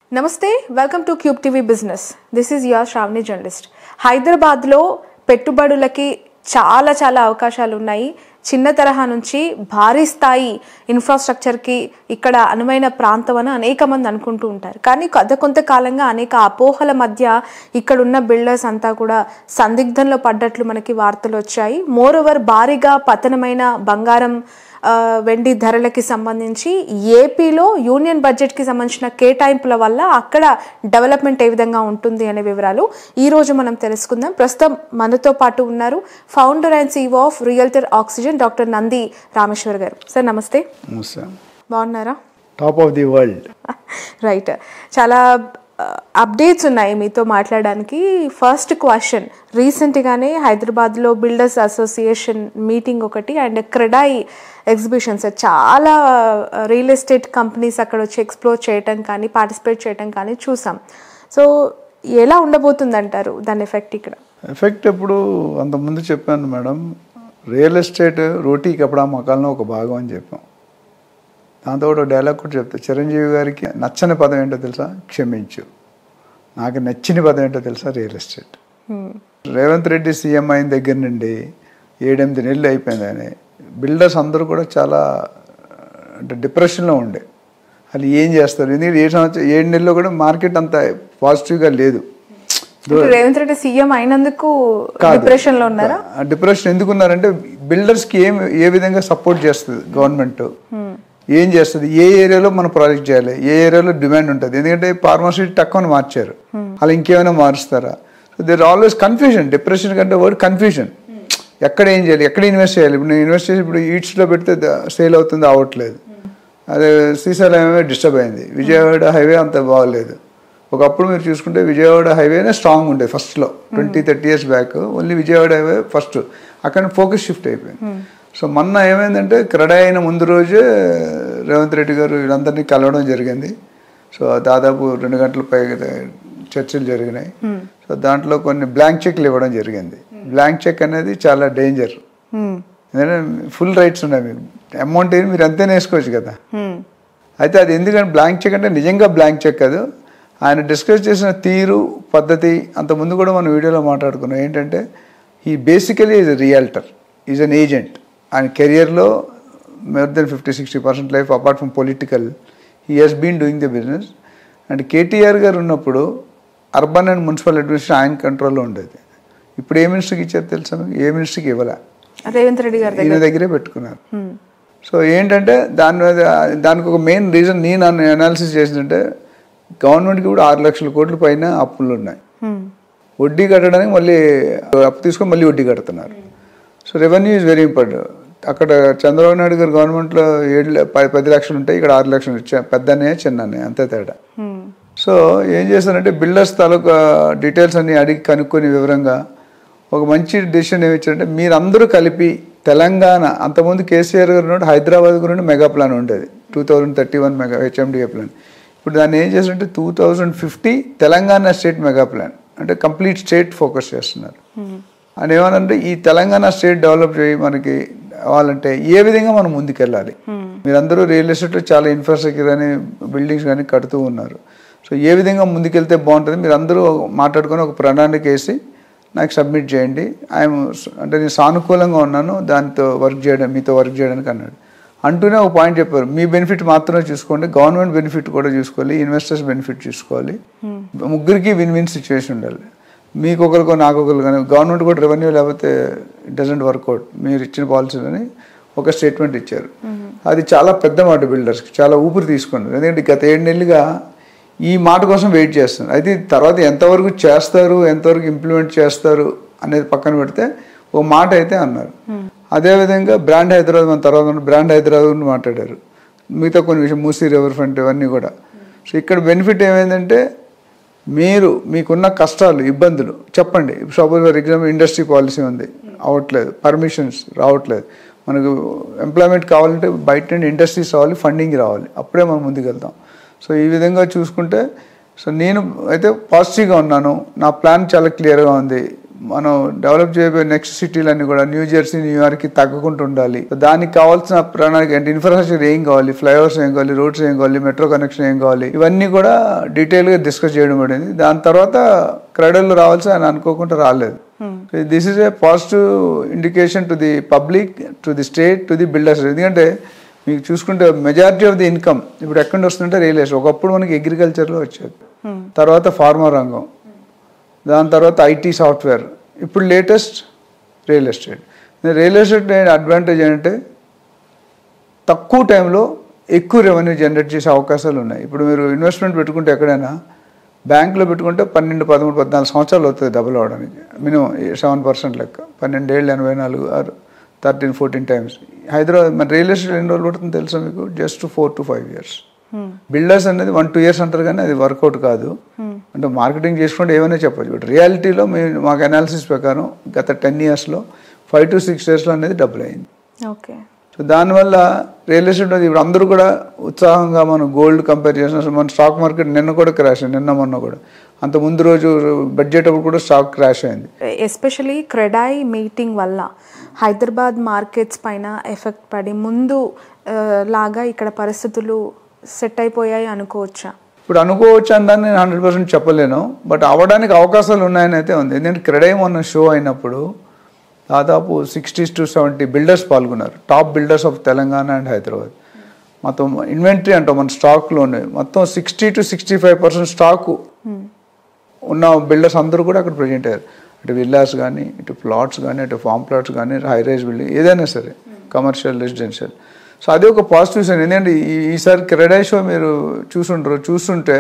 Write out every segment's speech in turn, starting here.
నమస్తే welcome to cube TV business this is your Shravani journalist హైదరాబాద్లో పెట్టుబడులకి చాలా చాలా అవకాశాలు ఉన్నాయి చిన్న తరహా నుంచి భారీ స్థాయి ఇన్ఫ్రాస్ట్రక్చర్కి ఇక్కడ అనువైన ప్రాంతం అని అనేక మంది అనుకుంటూ ఉంటారు కానీ గత కొంతకాలంగా అనేక అపోహల మధ్య ఇక్కడున్న బిల్డర్స్ అంతా కూడా సందిగ్ధంలో పడ్డట్లు మనకి వార్తలు వచ్చాయి మోర్ ఓవర్ భారీగా పతనమైన బంగారం ఆ, వెండి ధరలకి సంబంధించి ఏపీలో యూనియన్ బడ్జెట్కి సంబంధించిన కేటాయింపుల వల్ల అక్కడ డెవలప్మెంట్ ఏ విధంగా ఉంటుంది అనే వివరాలు ఈ రోజు మనం తెలుసుకుందాం ప్రస్తుతం మనతో పాటు ఉన్నారు founder and CEO of realtor oxygen doctor Nandi Rameshwar garu sir నమస్తే బాగున్నారా top of the world right చాలా అప్డేట్స్ ఉన్నాయి మీతో మాట్లాడడానికి ఫస్ట్ క్వశ్చన్ రీసెంట్గానే హైదరాబాద్లో బిల్డర్స్ అసోసియేషన్ మీటింగ్ ఒకటి అండ్ క్రెడాయి ఎగ్జిబిషన్స్ చాలా రియల్ ఎస్టేట్ కంపెనీస్ అక్కడ వచ్చి ఎక్స్ప్లోర్ చేయటం కానీ పార్టిసిపేట్ చేయటం కానీ చూసాం సో ఎలా ఉండబోతుంది అంటారు దాని ఎఫెక్ట్ ఇక్కడ ఎఫెక్ట్ ఎప్పుడు అంతకుముందు చెప్పాను మేడం రియల్ ఎస్టేట్ రోటీ కపడా మకాల్లో ఒక భాగం అని చెప్పాం దాంతో ఒక డైలాగ్ కూడా చెప్తా చిరంజీవి గారికి నచ్చని పదం ఏంటో తెలుసా క్షమించు నాకు నచ్చిన పదం ఏంటో తెలుసా real estate Revanth Reddy CM అయిన దగ్గర నుండి ఏడెనిమిది నెలలు అయిపోయింది ఆయన బిల్డర్స్ అందరూ కూడా చాలా అంటే డిప్రెషన్లో ఉండే వాళ్ళు ఏం చేస్తారు ఎందుకంటే ఏ సంవత్సరం ఏడు నెలల్లో కూడా మార్కెట్ అంత పాజిటివ్గా లేదు ఇప్పుడు రేవంత్ రెడ్డి సీఎం అయినందుకు డిప్రెషన్ లో ఉన్నారా ఆ డిప్రెషన్ ఎందుకు ఉన్నారంటే బిల్డర్స్ కి ఏం ఏ విధంగా సపోర్ట్ చేస్తుంది గవర్నమెంట్ ఏం చేస్తుంది ఏ ఏరియాలో మనం ప్రాజెక్ట్ చేయాలి ఏ ఏరియాలో డిమాండ్ ఉంటుంది ఎందుకంటే ఫార్మసీ తక్కువ మార్చారు అలా ఇంకేమైనా మారుస్తారా so there always confusion depression కంటే వర్డ్ కన్ఫ్యూజన్ ఎక్కడ ఏం చేయాలి ఎక్కడ ఇన్వెస్ట్ చేయాలి ఇప్పుడు నేను ఇన్వెస్ట్ చేసి ఇప్పుడు ఈట్స్లో పెడితే సేల్ అవుతుంది అవ్వట్లేదు అదే శ్రీశైలం ఏమో డిస్టర్బ్ అయింది విజయవాడ హైవే అంత బాగలేదు ఒకప్పుడు మీరు చూసుకుంటే విజయవాడ హైవేనే స్ట్రాంగ్ ఉండేది ఫస్ట్లో twenty thirty years back only Vijayawada highway first అక్కడ ఫోకస్ షిఫ్ట్ అయిపోయింది సో మొన్న ఏమైందంటే క్రెడా అయిన ముందు రోజే రేవంత్ రెడ్డి గారు వీళ్ళందరినీ కలవడం జరిగింది సో దాదాపు రెండు గంటల పైగా చర్చలు జరిగినాయి సో దాంట్లో కొన్ని బ్లాంక్ చెక్లు ఇవ్వడం జరిగింది బ్లాంక్ చెక్ అనేది చాలా డేంజర్ Hmm. ఎందుకంటే ఫుల్ రైట్స్ ఉన్నాయి మీకు అమౌంట్ ఏమి మీరు అంతేనే వేసుకోవచ్చు కదా Hmm. అయితే అది ఎందుకంటే బ్లాంక్ చెక్ అంటే నిజంగా బ్లాంక్ చెక్ కాదు ఆయన డిస్కస్ చేసిన తీరు పద్ధతి అంత ముందు కూడా మనం వీడియోలో మాట్లాడుకున్నాం ఏంటంటే ఈ basically is realtor is an agent ఆయన కెరియర్లో more than fifty sixty percent life apart from political he he's been doing the business and KTR garu ఉన్నప్పుడు అర్బన్ అండ్ మున్సిపల్ అడ్మినిస్ట్రేషన్ ఆయన కంట్రోల్లో ఉండేది ఇప్పుడు ఏ మినిస్టర్కి ఇచ్చారు తెలుసా మీకు ఏ మినిస్టర్కి ఇవ్వలే రేవంత్ రెడ్డి గారి దగ్గర ఈయన దగ్గరే పెట్టుకున్నారు సో ఏంటంటే దాని మీద దానికి ఒక మెయిన్ రీజన్ నేను అనాలిసిస్ చేసిందంటే గవర్నమెంట్కి కూడా ఆరు లక్షల కోట్ల పైన అప్పులు ఉన్నాయి Hmm. వడ్డీ కట్టడానికి మళ్ళీ అప్పు తీసుకొని మళ్ళీ వడ్డీ కడుతున్నారు so revenue is very important అక్కడ చంద్రబాబు నాయుడు గారు గవర్నమెంట్లో ఏడు ల- పది పది లక్షలు ఉంటాయి ఇక్కడ ఆరు లక్షలు చి- పెద్దనే చిన్ననే అంతే తేడా Hmm. సో ఏం చేస్తారంటే బిల్డర్స్ తాలూకా డీటెయిల్స్ అన్ని అడిగి కనుక్కొని వివరంగా ఒక మంచి డెసిషన్ ఏమి ఇచ్చారంటే మీరందరూ కలిపి తెలంగాణ అంతకుముందు కేసీఆర్ గారు ఉన్నప్పుడు హైదరాబాద్ గురించి మెగా ప్లాన్ ఉండేది two thousand thirty one mega HMDA plan ఇప్పుడు దాన్ని ఏం చేశారంటే two thousand fifty Telangana state mega plan అంటే కంప్లీట్ స్టేట్ ఫోకస్ చేస్తున్నారు అని ఏమనంటే ఈ తెలంగాణ స్టేట్ డెవలప్ చేయి మనకి అవ్వాలంటే ఏ విధంగా మనం ముందుకెళ్ళాలి మీరందరూ రియల్ ఎస్టేట్లో చాలా ఇన్ఫ్రాస్ట్రక్చర్ అని బిల్డింగ్స్ కానీ కడుతూ ఉన్నారు సో ఏ విధంగా ముందుకెళ్తే బాగుంటుంది మీరు అందరూ మాట్లాడుకొని ఒక ప్రణాళిక వేసి నాకు సబ్మిట్ చేయండి ఐఎమ్ అంటే నేను సానుకూలంగా ఉన్నాను దాంతో వర్క్ చేయడం మీతో వర్క్ చేయడానికి అన్నాడు అంటూనే ఒక పాయింట్ చెప్పారు మీ బెనిఫిట్ మాత్రమే చూసుకోండి గవర్నమెంట్ బెనిఫిట్ కూడా చూసుకోవాలి ఇన్వెస్టర్స్ బెనిఫిట్ చూసుకోవాలి ముగ్గురికి విన్ విన్ సిచ్యువేషన్ ఉండాలి మీకు ఒకరికో నాకు ఒకరు కానీ గవర్నమెంట్ కూడా రెవెన్యూ లేకపోతే ఇట్ డజంట్ వర్కౌట్ మీరు ఇచ్చిన పాలసీలని ఒక స్టేట్మెంట్ ఇచ్చారు అది చాలా పెద్ద మాట బిల్డర్స్కి చాలా ఊపిరి తీసుకున్నారు ఎందుకంటే గత ఏడు నెలలుగా ఈ మాట కోసం వెయిట్ చేస్తున్నారు అయితే తర్వాత ఎంతవరకు చేస్తారు ఎంతవరకు ఇంప్లిమెంట్ చేస్తారు అనేది పక్కన పెడితే ఓ మాట అయితే అన్నారు అదేవిధంగా బ్రాండ్ హైదరాబాద్ మన తర్వాత ఉన్న బ్రాండ్ హైదరాబాద్ గురించి మాట్లాడారు మిగతా కొన్ని విషయం మూసీ రివర్ ఫ్రంట్ ఇవన్నీ కూడా సో ఇక్కడ బెనిఫిట్ ఏమైందంటే మీరు మీకున్న కష్టాలు ఇబ్బందులు చెప్పండి suppose for example industry policy ఉంది అవ్వట్లేదు పర్మిషన్స్ రావట్లేదు మనకు ఎంప్లాయ్మెంట్ కావాలంటే బయట నుండి ఇండస్ట్రీస్ రావాలి ఫండింగ్ రావాలి అప్పుడే మనం ముందుకు వెళ్తాం సో ఈ విధంగా చూసుకుంటే సో నేను అయితే పాజిటివ్గా ఉన్నాను నా ప్లాన్ చాలా క్లియర్గా ఉంది మనం డెవలప్ చేయబోయే నెక్స్ట్ సిటీలన్నీ కూడా న్యూ జెర్సీ న్యూయార్క్ తగ్గకుండా ఉండాలి దానికి కావాల్సిన ప్రణాళిక అంటే ఇన్ఫ్రాస్ట్రక్చర్ ఏం కావాలి ఫ్లైఓవర్స్ ఏం కావాలి రోడ్స్ ఏం కావాలి మెట్రో కనెక్షన్ ఏం కావాలి ఇవన్నీ కూడా డీటెయిల్ గా డిస్కస్ చేయడం పడింది దాని తర్వాత క్రెడల్ రావాల్సి ఆయన అనుకోకుండా రాలేదు this is a positive indication to the public to the state to the builders ఎందుకంటే మీకు చూసుకుంటే మెజారిటీ ఆఫ్ ది ఇన్కమ్ ఇప్పుడు ఎక్కడ వస్తుంటే రియల్ ఎస్టేట్ ఒకప్పుడు మనకి అగ్రికల్చర్లో వచ్చేది తర్వాత ఫార్మా రంగం దాని తర్వాత ఐటీ సాఫ్ట్వేర్ ఇప్పుడు latest real estate real estate advantage ఏంటంటే తక్కువ టైంలో ఎక్కువ రెవెన్యూ జనరేట్ చేసే అవకాశాలు ఉన్నాయి ఇప్పుడు మీరు ఇన్వెస్ట్మెంట్ పెట్టుకుంటే ఎక్కడైనా బ్యాంకులో పెట్టుకుంటే పన్నెండు పదమూడు పద్నాలుగు సంవత్సరాలు అవుతుంది డబుల్ అవడానికి మినిమం సెవెన్ పర్సెంట్ లెక్క పన్నెండేళ్ళు ఎనభై నాలుగు ఆరు థర్టీన్ ఫోర్టీన్ టైమ్స్ హైదరాబాద్ మన రియల్ ఎస్టేట్ ఎన్ని రోజులు పడుతుంది తెలుసా మీకు just four to five years builders అనేది వన్ టూ ఇయర్స్ అంటారు కానీ అది వర్కౌట్ కాదు అంటే మార్కెటింగ్ చేసుకుంటే ఏమైనా చెప్పచ్చు బట్ రియాలిటీలో మేము మాకు అనాలిసిస్ ప్రకారం గత టెన్ ఇయర్స్లో ఫైవ్ టు సిక్స్ ఇయర్స్లో అనేది డబుల్ అయింది ఓకే సో దానివల్ల రియల్ ఎస్టేట్ అనేది ఇప్పుడు అందరూ కూడా ఉత్సాహంగా మనం గోల్డ్ కంపేర్ చేసిన అసలు మన స్టాక్ మార్కెట్ నిన్న కూడా క్రాష్ అయింది నిన్న మొన్న కూడా అంత ముందు రోజు బడ్జెట్ అప్పుడు కూడా స్టాక్ క్రాష్ అయింది ఎస్పెషలీ క్రెడాయి మీటింగ్ వల్ల హైదరాబాద్ మార్కెట్స్ పైన ఎఫెక్ట్ పడి ముందు ఆ, లాగా ఇక్కడ పరిస్థితులు సెట్ అయిపోయాయి అనుకోవచ్చా ఇప్పుడు అనుకోవచ్చు అని దాన్ని నేను హండ్రెడ్ పర్సెంట్ చెప్పలేను బట్ అవ్వడానికి అవకాశాలు ఉన్నాయని అయితే ఉంది ఎందుకంటే క్రెడై మొన్న షో అయినప్పుడు దాదాపు సిక్స్టీస్ టు సెవెంటీ బిల్డర్స్ పాల్గొన్నారు top builders of Telangana and Hyderabad మొత్తం ఇన్వెంటరీ అంటాం మన స్టాక్లో ఉన్నాయి మొత్తం sixty to sixty five percent stock ఉన్న బిల్డర్స్ అందరూ కూడా అక్కడ ప్రజెంట్ అయ్యారు ఇటు విల్లాస్ కానీ ఇటు ప్లాట్స్ కానీ ఇటు ఫామ్ ప్లాట్స్ కానీ హై రైజ్ బిల్డింగ్ ఏదైనా సరే కమర్షియల్ రెసిడెన్షియల్ సో అది ఒక పాజిటివ్ సైన్ ఎందుకంటే ఈ- ఈసారి క్రెడై షో మీరు చూసుంటారు చూస్తుంటే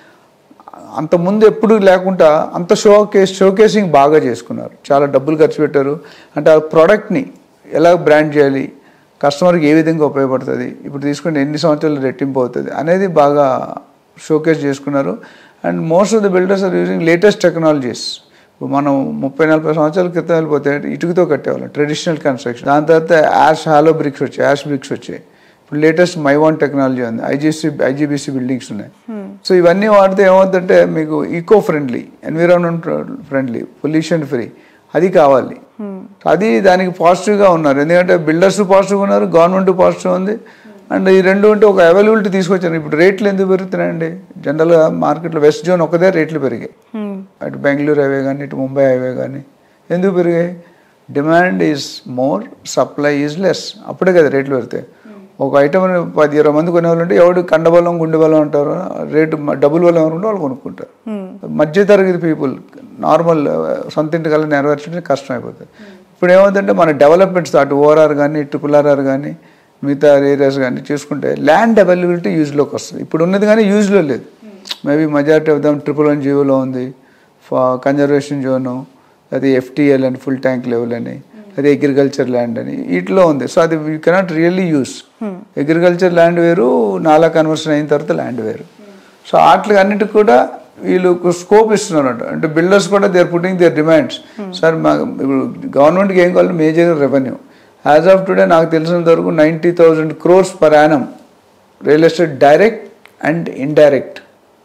అంత ముందు ఎప్పుడు లేకుండా అంత షో కేస్ షో కేసింగ్ బాగా చేసుకున్నారు చాలా డబ్బులు ఖర్చు పెట్టారు అంటే ఆ ప్రోడక్ట్ని ఎలా బ్రాండ్ చేయాలి కస్టమర్కి ఏ విధంగా ఉపయోగపడుతుంది ఇప్పుడు తీసుకుంటే ఎన్ని సంవత్సరాలు రెట్టింపు అవుతుంది అనేది బాగా షోకేస్ చేసుకున్నారు and most of the builders are using latest technologies ఇప్పుడు మనం ముప్పై నలభై సంవత్సరాల క్రితం వెళ్ళిపోతే ఇటుకతో కట్టేవాళ్ళం ట్రెడిషనల్ కన్స్ట్రక్షన్ దాని తర్వాత యాష్ హాలో బ్రిక్స్ వచ్చాయి యాష్ బ్రిక్స్ వచ్చాయి ఇప్పుడు లేటెస్ట్ మైవాన్ టెక్నాలజీ ఉంది ఐజీసీ ఐజీబీసీ బిల్డింగ్స్ ఉన్నాయి సో ఇవన్నీ వాడితే ఏమవుతుందంటే మీకు eco friendly environment friendly pollution free అది కావాలి అది దానికి పాజిటివ్గా ఉన్నారు ఎందుకంటే బిల్డర్స్ పాజిటివ్ ఉన్నారు గవర్నమెంట్ పాజిటివ్ ఉంది అండ్ ఈ రెండు ఉంటే ఒక అవైలబిలిటీ తీసుకొచ్చారు ఇప్పుడు రేట్లు ఎందుకు పెరుగుతున్నాయండి జనరల్గా మార్కెట్లో వెస్ట్ జోన్ ఒకదే రేట్లు పెరిగాయి అటు బెంగళూరు హైవే కానీ ఇటు ముంబై హైవే కానీ ఎందుకు పెరిగాయి demand is more supply is less అప్పుడే కదా రేట్లు పెడతాయి ఒక ఐటమ్ పది ఇరవై మంది కొనే వాళ్ళు ఉంటే ఎవడు కండబలం గుండె బలం అంటారు రేటు మ- డబుల్ బలం ఎవరు ఉంటే వాళ్ళు కొనుక్కుంటారు మధ్యతరగతి పీపుల్ నార్మల్ సొంత ఇంటి కల్లా నెరవేర్చడం కష్టం అయిపోతుంది ఇప్పుడు ఏమవుతుందంటే మన డెవలప్మెంట్స్ అటు ఓఆర్ఆర్ కానీ ఇటు ఆర్ఆర్ కానీ మిగతా ఏరియాస్ కానీ చూసుకుంటే ల్యాండ్ అవైలబిలిటీ యూజ్లోకి వస్తుంది ఇప్పుడు ఉన్నది కానీ యూజ్లో లేదు maybe majority of them triple one జీవోలో ఉంది కన్జర్వేషన్ జోను అది ఎఫ్టీఎల్ అని ఫుల్ ట్యాంక్ లెవెల్ అని అది అగ్రికల్చర్ ల్యాండ్ అని వీటిలో ఉంది సో అది you cannot really use agriculture land వేరు నాలా కన్వర్షన్ అయిన తర్వాత ల్యాండ్ వేరు సో వాటికి అన్నిటికి కూడా వీళ్ళు స్కోప్ ఇస్తున్నారు అంటే బిల్డర్స్ కూడా they are putting their demands sir మా ఇప్పుడు గవర్నమెంట్కి ఏం కావాలి major revenue as of today నాకు తెలిసినంత వరకు ninety thousand crores per annum real estate direct and indirect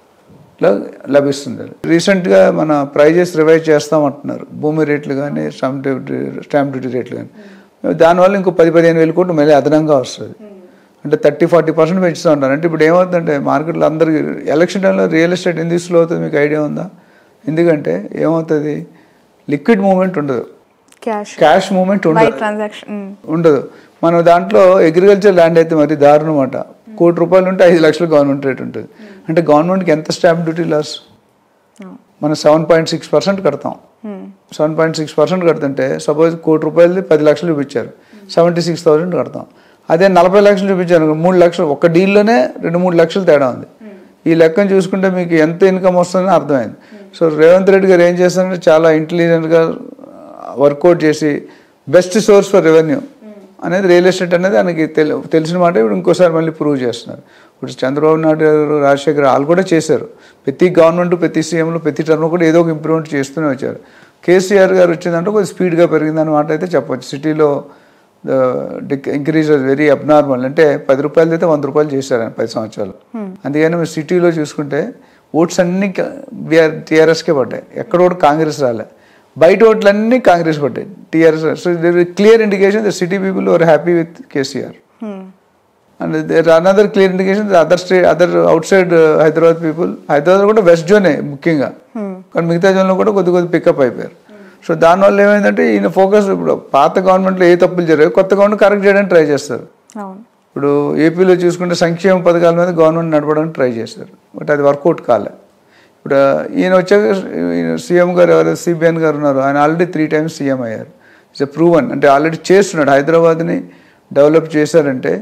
లో లభిస్తుంది రీసెంట్గా మన ప్రైజెస్ రివైజ్ చేస్తామంటున్నారు భూమి రేట్లు కానీ స్టాంప్ డ్యూటీ స్టాంప్ డ్యూటీ రేట్లు కానీ దానివల్ల ఇంకో పది పదిహేను వేల కోట్లు మళ్ళీ అదనంగా వస్తుంది అంటే థర్టీ ఫార్టీ పర్సెంట్ పెంచుతూ ఉంటారు అంటే ఇప్పుడు ఏమవుతుందంటే మార్కెట్లో అందరికి ఎలక్షన్ టైంలో రియల్ ఎస్టేట్ ఎందుకు స్లో అవుతుంది మీకు ఐడియా ఉందా ఎందుకంటే ఏమవుతుంది లిక్విడ్ మూమెంట్ ఉండదు క్యాష్ క్యాష్ మూమెంట్ బై ఉండదు ట్రాన్సాక్షన్ ఉండదు మనం దాంట్లో అగ్రికల్చర్ ల్యాండ్ అయితే మరి దారుణం అన్నమాట కోటి రూపాయలు ఉంటే ఐదు లక్షలు గవర్నమెంట్ రేట్ ఉంటుంది అంటే గవర్నమెంట్కి ఎంత స్టాంప్ డ్యూటీ లాస్ మనం సెవెన్ పాయింట్ సిక్స్ పర్సెంట్ కడతాం సెవెన్ పాయింట్ సిక్స్ పర్సెంట్ కడుతుంటే సపోజ్ కోటి రూపాయలది పది లక్షలు చూపించారు సెవెంటీ సిక్స్ థౌసండ్ కడతాం అదే నలభై లక్షలు చూపించారు మూడు లక్షలు ఒక డీల్లోనే రెండు మూడు లక్షలు తేడా ఉంది ఈ లెక్కను చూసుకుంటే మీకు ఎంత ఇన్కమ్ వస్తుందని అర్థమైంది సో రేవంత్ రెడ్డి గారు ఏం చేస్తారంటే చాలా ఇంటెలిజెంట్గా వర్కౌట్ చేసి బెస్ట్ సోర్స్ ఫర్ రెవెన్యూ అనేది రియల్ ఎస్టేట్ అనేది ఆయనకి తెలి తెలిసిన మాట ఇప్పుడు ఇంకోసారి మళ్ళీ ప్రూవ్ చేస్తున్నారు ఇప్పుడు చంద్రబాబు నాయుడు గారు రాజశేఖర్ వాళ్ళు కూడా చేశారు ప్రతి గవర్నమెంట్ ప్రతి సీఎంలో ప్రతి టర్మ్ కూడా ఏదో ఒక ఇంప్రూవ్మెంట్ చేస్తూనే వచ్చారు కేసీఆర్ గారు వచ్చిందంటే కొద్దిగా స్పీడ్గా పెరిగిందని మాట అయితే చెప్పొచ్చు సిటీలో ఇంక్రీజ్ వెరీ అబ్నార్మల్ అంటే పది రూపాయలు అయితే వంద రూపాయలు చేశారు ఆయన పది సంవత్సరాలు అందుకని మీరు సిటీలో చూసుకుంటే ఓట్స్ అన్ని బీఆర్ టీఆర్ఎస్కే పడ్డాయి ఎక్కడ కూడా కాంగ్రెస్ రాలే బయట ఓట్లన్నీ కాంగ్రెస్ కొట్టాయి TRS so clear indication the city people are happy with KCR and there another clear indication other state other outside Hyderabad people Hyderabad కూడా వెస్ట్ జోనే ముఖ్యంగా కానీ మిగతా జోన్లో కూడా కొద్ది కొద్ది పికప్ అయిపోయారు సో దానివల్ల ఏమైందంటే ఈయన ఫోకస్ ఇప్పుడు పాత గవర్నమెంట్లో ఏ తప్పులు జరిగాయి కొత్త గవర్నమెంట్ కరెక్ట్ చేయడానికి ట్రై చేస్తారు అవును ఇప్పుడు ఏపీలో చూసుకుంటే సంక్షేమ పథకాల మీద గవర్నమెంట్ నడపడానికి ట్రై చేశారు బట్ అది వర్కౌట్ కాలే ఇప్పుడు ఈయన వచ్చాక ఈయన సీఎం గారు ఎవరు సిబిఎన్ గారు ఉన్నారు ఆయన ఆల్రెడీ త్రీ టైమ్స్ సీఎం అయ్యారు ఇట్స్ ప్రూవన్ అంటే ఆల్రెడీ చేస్తున్నాడు హైదరాబాద్ని డెవలప్ చేశారంటే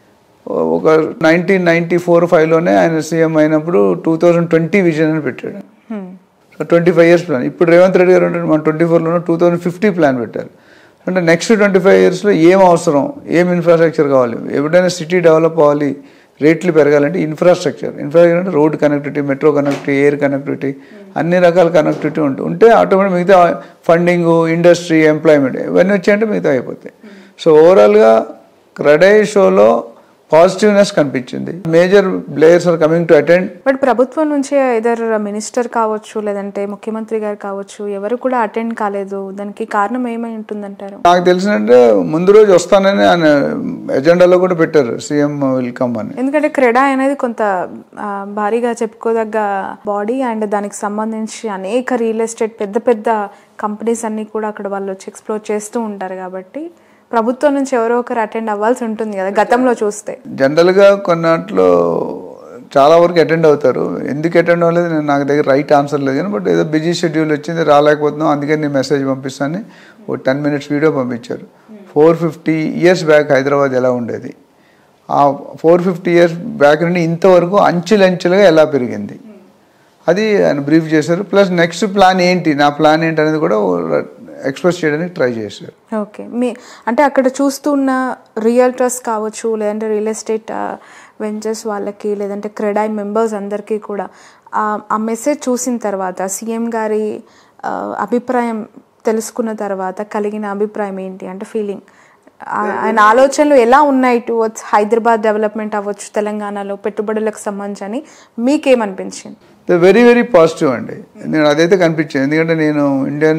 ఒక నైన్టీన్ నైన్టీ ఫోర్ ఫైవ్లోనే ఆయన సీఎం అయినప్పుడు టూ థౌజండ్ ట్వంటీ విజన్ అని పెట్టాడు so twenty five years plan ఇప్పుడు రేవంత్ రెడ్డి గారు అంటే మన ట్వంటీ ఫోర్లోనే టూ థౌజండ్ ఫిఫ్టీ ప్లాన్ పెట్టారు అంటే నెక్స్ట్ ట్వంటీ ఫైవ్ ఇయర్స్లో ఏం అవసరం ఏం ఇన్ఫ్రాస్ట్రక్చర్ కావాలి ఎప్పుడైనా సిటీ డెవలప్ అవ్వాలి రేట్లు పెరగాలంటే ఇన్ఫ్రాస్ట్రక్చర్ ఇన్ఫ్రాస్ట్రక్చర్ అంటే road connectivity metro connectivity air connectivity అన్ని రకాల కనెక్టివిటీ ఉంటుంది ఉంటే ఆటోమేటిక్ మిగతా ఫండింగ్ ఇండస్ట్రీ ఎంప్లాయ్మెంట్ ఇవన్నీ వచ్చాయంటే మిగతా అయిపోతాయి సో ఓవరాల్గా క్రడై షోలో పాజిటివ్నెస్ కనిపించింది major players are coming to attend but ప్రభుత్వం నుంచే ఇదర్ మినిస్టర్ కావచ్చు లేదంటే ముఖ్యమంత్రి గారు కావచ్చు ఎవరు కూడా అటెండ్ కాలేదు దానికి కారణం ఏమై ఉంటుందంటారు నాకు తెలిసినట్టే ముందు రోజు వస్తానని ఆయన ఎజెండాలో కూడా పెట్టారు సీఎం వెల్కమ్ అని ఎందుకంటే క్రెడా అనేది కొంత ఆ, భారీగా చెప్పుకోదగ్గ బాడీ అండ్ దానికి సంబంధించి అనేక రియల్ ఎస్టేట్ పెద్ద పెద్ద కంపెనీస్ అన్ని కూడా అక్కడ వాళ్ళు వచ్చి ఎక్స్ప్లోర్ చేస్తూ ఉంటారు కాబట్టి ప్రభుత్వం నుంచి ఎవరో ఒకరు అటెండ్ అవ్వాల్సి ఉంటుంది కదా గతంలో చూస్తే జనరల్గా కొన్నాట్లో చాలా వరకు అటెండ్ అవుతారు ఎందుకు అటెండ్ అవ్వలేదు నేను నాకు దగ్గర రైట్ ఆన్సర్ లేదు కానీ బట్ ఏదో బిజీ షెడ్యూల్ వచ్చింది రాలేకపోతున్నాం అందుకని నేను మెసేజ్ పంపిస్తాను ఓ టెన్ మినిట్స్ వీడియో పంపించారు four fifty years back Hyderabad ఎలా ఉండేది ఆ ఫోర్ ఫిఫ్టీ ఇయర్స్ బ్యాక్ నుండి ఇంతవరకు అంచెలంచెలుగా ఎలా పెరిగింది అది ఆయన బ్రీఫ్ చేశారు ప్లస్ నెక్స్ట్ ప్లాన్ ఏంటి నా ప్లాన్ ఏంటి అనేది కూడా ఎక్స్ప్రెస్ చేయడానికి ట్రై చేశారు ఓకే మీ అంటే అక్కడ చూస్తున్న రియల్టర్స్ కావచ్చు లేదంటే రియల్ ఎస్టేట్ వెంచర్స్ వాళ్ళకి లేదంటే క్రెడాయ్ మెంబర్స్ అందరికీ కూడా ఆ- ఆ మెసేజ్ చూసిన తర్వాత సీఎం గారి ఆ, అభిప్రాయం తెలుసుకున్న తర్వాత కలిగిన అభిప్రాయం ఏంటి అంటే ఫీలింగ్ ఆయన ఆలోచనలు ఎలా ఉన్నాయి టువర్డ్స్ హైదరాబాద్ డెవలప్మెంట్ అవ్వచ్చు తెలంగాణలో పెట్టుబడులకు సంబంధించి అని మీకేమనిపించింది వెరీ వెరీ పాజిటివ్ అండి నేను అదైతే కనిపించింది ఎందుకంటే నేను Indian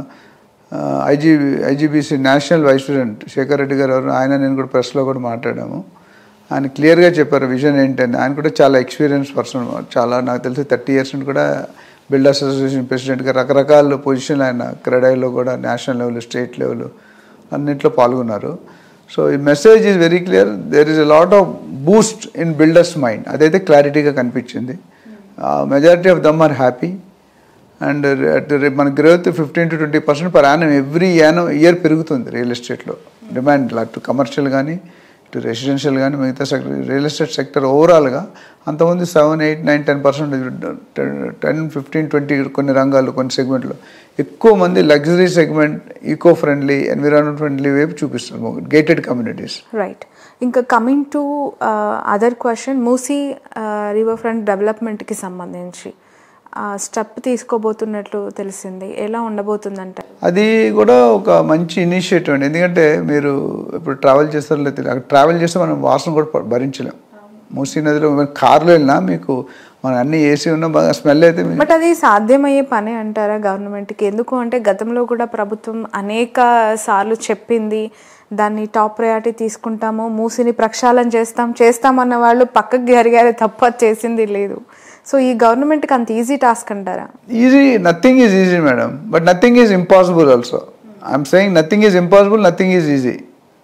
IG IGBC national vice president Shekar Reddy garu ఎవరు ఆయన నేను కూడా ప్రెస్లో కూడా మాట్లాడాము ఆయన క్లియర్గా చెప్పారు విజన్ ఏంటని ఆయన కూడా చాలా ఎక్స్పీరియన్స్ పర్సన్ చాలా నాకు తెలిసి థర్టీ ఇయర్స్ నుండి కూడా బిల్డర్స్ అసోసియేషన్ ప్రెసిడెంట్గా రకరకాల పొజిషన్లు ఆయన క్రెడైలో కూడా నేషనల్ లెవెల్ స్టేట్ లెవెల్ అన్నింటిలో పాల్గొన్నారు సో ఈ message is very clear there is a lot of boost in builders mind అదైతే క్లారిటీగా కనిపించింది majority of them are happy and మన growth fifteen to twenty percent per annum every annum year పెరుగుతుంది real ఎస్టేట్లో demand అటు commercial కానీ ఇటు residential కానీ మిగతా సెక్టర్ రియల్ ఎస్టేట్ సెక్టర్ ఓవరాల్గా అంతకుముందు seven eight nine ten percent ten fifteen twenty కొన్ని రంగాలు కొన్ని సెగ్మెంట్లో ఎక్కువ మంది luxury segment eco friendly environment friendly వైపు చూపిస్తారు గేటెడ్ కమ్యూనిటీస్ రైట్ ఇంకా coming to other question Musi river front డెవలప్మెంట్కి సంబంధించి స్టెప్ తీసుకోబోతున్నట్లు తెలిసింది ఎలా ఉండబోతుందంట అది కూడా ఒక మంచి ఇనిషియేటివ్ అండి ఎందుకంటే మీరు ఇప్పుడు ట్రావెల్ చేస్తారో లేదు తెలియదు. అక్కడ ట్రావెల్ చేస్తే మనం వాసన కూడా ప- భరించలేం మూసీ నదిలో మనం కార్లో వెళ్ళినా మీకు మనం అన్ని ఏసీ ఉన్నా బాగా స్మెల్ అయితే మీ- బట్ అది సాధ్యమయ్యే పని అంటారా గవర్నమెంట్కి ఎందుకు అంటే గతంలో కూడా ప్రభుత్వం అనేక సార్లు చెప్పింది దాన్ని టాప్ ప్రయారిటీ తీసుకుంటాము మూసిని ప్రక్షాళన చేస్తాం చేస్తామన్న వాళ్ళు పక్కకి జరిగారు తప్ప చేసింది లేదు సో ఈ గవర్నమెంట్కి అంత ఈజీ టాస్క్ అంటారా easy nothing is easy madam but nothing is impossible also I'm saying nothing is impossible nothing is easy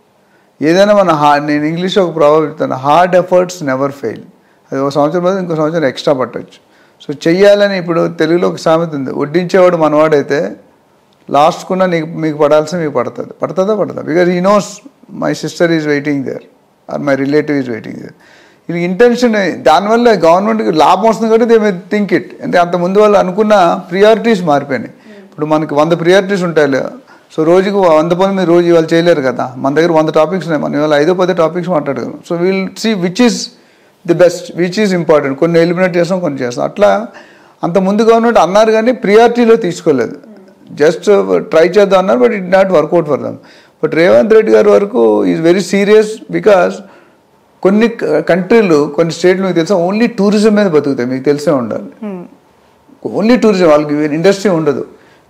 ఏదైనా మన హార్డ్ నేను ఇంగ్లీష్లో ఒక ప్రాబ్లం చెప్తాను హార్డ్ ఎఫర్ట్స్ నెవర్ ఫెయిల్ అది ఒక సంవత్సరం బదులు ఇంకో సంవత్సరం ఎక్స్ట్రా పట్టవచ్చు సో చెయ్యాలని ఇప్పుడు తెలుగులో ఒక సామెత ఉంది వడ్డించేవాడు మనవాడైతే లాస్ట్కున్న నీకు మీకు పడాల్సిన మీకు పడుతుంది పడుతుందా పడుతుందా because he knows my sister is waiting there or my relative is waiting there ఇది ఇంటెన్షన్ దానివల్ల గవర్నమెంట్కి లాభం వస్తుంది కాబట్టి దే మే థింక్ ఇట్ అంటే అంత ముందు వాళ్ళు అనుకున్న ప్రియారిటీస్ మారిపోయినాయి ఇప్పుడు మనకి వంద ప్రియారిటీస్ ఉంటాయి సో రోజుకు వంద పని మీరు రోజు ఇవాళ చేయలేరు కదా మన దగ్గర వంద టాపిక్స్ ఉన్నాయి మనం ఇవాళ ఐదో పది టాపిక్స్ మాట్లాడగలం so we'll see which is the best which is important కొన్ని ఎలిమినేట్ చేస్తాం కొన్ని చేస్తాం అట్లా అంత ముందు గవర్నమెంట్ అన్నారు కానీ ప్రియారిటీలో తీసుకోలేదు జస్ట్ ట్రై చేద్దాం అన్నారు but it not work out for them but Revanth Reddy గారి వరకు ఈజ్ వెరీ సీరియస్ బికాస్ కొన్ని కంట్రీలు కొన్ని స్టేట్లు మీకు తెలుసా ఓన్లీ టూరిజం మీద బతుకుతాయి మీకు తెలిసే ఉండాలి ఓన్లీ టూరిజం వాళ్ళకి ఇండస్ట్రీ ఉండదు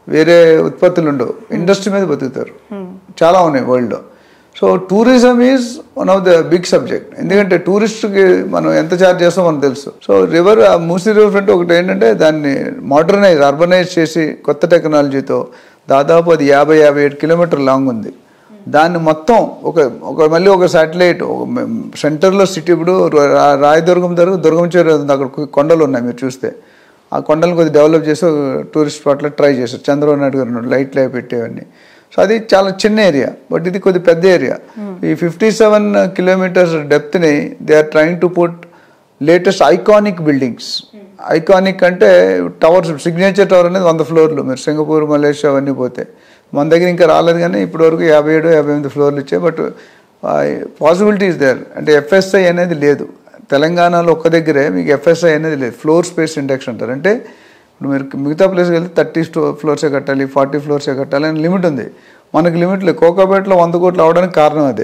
వేరే ఉత్పత్తులు ఉండవు ఇండస్ట్రీ మీద బతుకుతారు చాలా ఉన్నాయి వరల్డ్లో so tourism is one of the big subject ఎందుకంటే టూరిస్ట్కి మనం ఎంత ఛార్జ్ చేస్తామో మనకు తెలుసు so river Musi river front ఒకటి ఏంటంటే దాన్ని మోడర్నైజ్ అర్బనైజ్ చేసి కొత్త టెక్నాలజీతో దాదాపు అది యాభై యాభై ఏడు కిలోమీటర్ లాంగ్ ఉంది దాన్ని మొత్తం ఒక ఒక మళ్ళీ ఒక శాటిలైట్ ఒక సెంటర్లో సిటీ ఇప్పుడు రా- రాయదుర్గం దగ్గర దుర్గం చేరు ఉంది, అక్కడ కొండలు ఉన్నాయి మీరు చూస్తే ఆ కొండలను కొద్దిగా డెవలప్ చేసి టూరిస్ట్ స్పాట్లో ట్రై చేశారు చంద్రబాబు నాయుడు గారు ఉన్నాడు లైట్లు అవి పెట్టేవన్నీ సో అది చాలా చిన్న ఏరియా బట్ ఇది కొద్ది పెద్ద ఏరియా ఈ ఫిఫ్టీ సెవెన్ కిలోమీటర్స్ డెప్త్ని they are trying to put latest iconic buildings iconic అంటే టవర్స్ సిగ్నేచర్ టవర్ అనేది వంద ఫ్లోర్లు మీరు సింగపూర్ మలేషియా అవన్నీ పోతే మన దగ్గర ఇంకా రాలేదు కానీ ఇప్పటి వరకు యాభై ఏడు యాభై ఎనిమిది ఫ్లోర్లు ఇచ్చాయి బట్ పాసిబిలిటీస్ దేర్ అంటే ఎఫ్ఎస్ఐ అనేది లేదు తెలంగాణలో ఒక్క దగ్గరే మీకు ఎఫ్ఎస్ఐ అనేది లేదు ఫ్లోర్ స్పేస్ ఇండెక్స్ అంటారు అంటే ఇప్పుడు మీరు మిగతా ప్లేస్కి వెళ్తే థర్టీ స్టో ఫ్లోర్సే కట్టాలి ఫార్టీ ఫ్లోర్సే కట్టాలి అని లిమిట్ ఉంది మనకి లిమిట్ లేదు కోకాపేటలో వంద కోట్లు అవడానికి కారణం అదే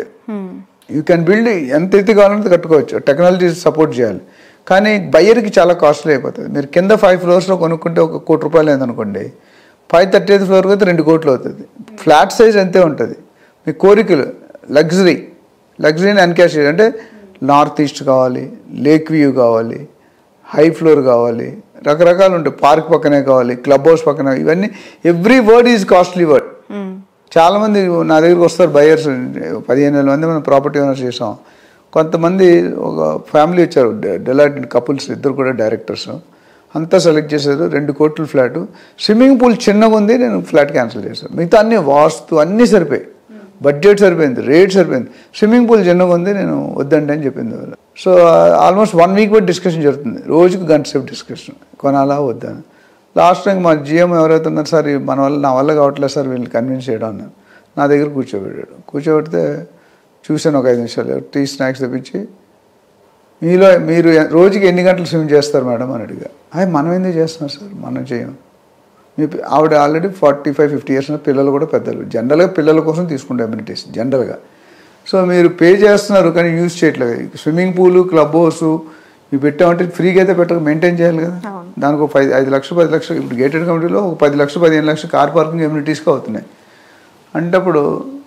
యూ కెన్ బిల్డ్ ఎంత ఎత్తి కావాలంటే కట్టుకోవచ్చు టెక్నాలజీ సపోర్ట్ చేయాలి కానీ బయ్యర్కి చాలా కాస్ట్లీ అయిపోతుంది మీరు కింద ఫైవ్ ఫ్లోర్స్లో కొనుక్కుంటే ఒక కోటి రూపాయలు అయిందనుకోండి ఫైవ్ థర్టీ ఎయిత్ ఫ్లోర్కి అయితే రెండు కోట్లు అవుతుంది ఫ్లాట్ సైజ్ అంతే ఉంటుంది మీ కోరికలు లగ్జరీ లగ్జరీని ఎన్కాష్ అంటే నార్త్ ఈస్ట్ కావాలి లేక్ వ్యూ కావాలి హై ఫ్లోర్ కావాలి రకరకాలు ఉంటాయి పార్క్ పక్కనే కావాలి క్లబ్ హౌస్ పక్కనే ఇవన్నీ every word is costly word చాలా మంది నా దగ్గరికి వస్తారు బయర్స్ పదిహేను వేల మంది మనం ప్రాపర్టీ ఓనర్స్ చేసాం కొంతమంది ఒక ఫ్యామిలీ వచ్చారు డెలాయిట్ కపుల్స్ ఇద్దరు కూడా డైరెక్టర్స్ అంతా సెలెక్ట్ చేశారు రెండు కోట్ల ఫ్లాట్ స్విమ్మింగ్ పూల్ చిన్నగా ఉంది నేను ఫ్లాట్ క్యాన్సిల్ చేశాను మిగతా అన్ని వాస్తు అన్నీ సరిపోయి బడ్జెట్ సరిపోయింది రేట్ సరిపోయింది స్విమ్మింగ్ పూల్ చిన్నగా ఉంది నేను వద్దండి అని చెప్పింది వాళ్ళు సో ఆల్మోస్ట్ వన్ వీక్ బట్టి డిస్కషన్ జరుగుతుంది రోజుకు గంట సేపు డిస్కషన్ కొనాలా వద్దా అని లాస్ట్ టైం మా జిఎం ఎవరైతే ఉన్నారు సార్ ఈ మన వల్ల నా వల్ల కావట్లేదు సార్ వీళ్ళని కన్విన్స్ చేయడం అన్నారు నా దగ్గర కూర్చోబెట్టాడు కూర్చోబెడితే చూశాను ఒక ఐదు నిమిషాలు టీ స్నాక్స్ తెప్పించి మీలో మీరు రోజుకి ఎన్ని గంటలు స్విమ్ చేస్తారు మేడం అని అడిగా అయ్యి మనం ఎందుకు చేస్తున్నాం సార్ మనం చేయం మీ పి- ఆవిడ already forty five fifty years ఉన్న పిల్లలు కూడా పెద్దలు జనరల్గా పిల్లల కోసం తీసుకుంటే అమ్యూనిటీస్ జనరల్గా సో మీరు పే చేస్తున్నారు కానీ యూజ్ చేయట్లేదు స్విమ్మింగ్ పూల్ క్లబ్ హౌస్ ఇవి పెట్టామంటే ఫ్రీగా అయితే పెట్టక మెయింటైన్ చేయాలి కదా దానికి ఒక పది ఐదు లక్షలు పది లక్షలు ఇప్పుడు గేటెడ్ కమిటీలో ఒక పది లక్షలు పదిహేను లక్షలు కార్ పార్కింగ్ కమ్యూనిటీస్కి అవుతున్నాయి అంటప్పుడు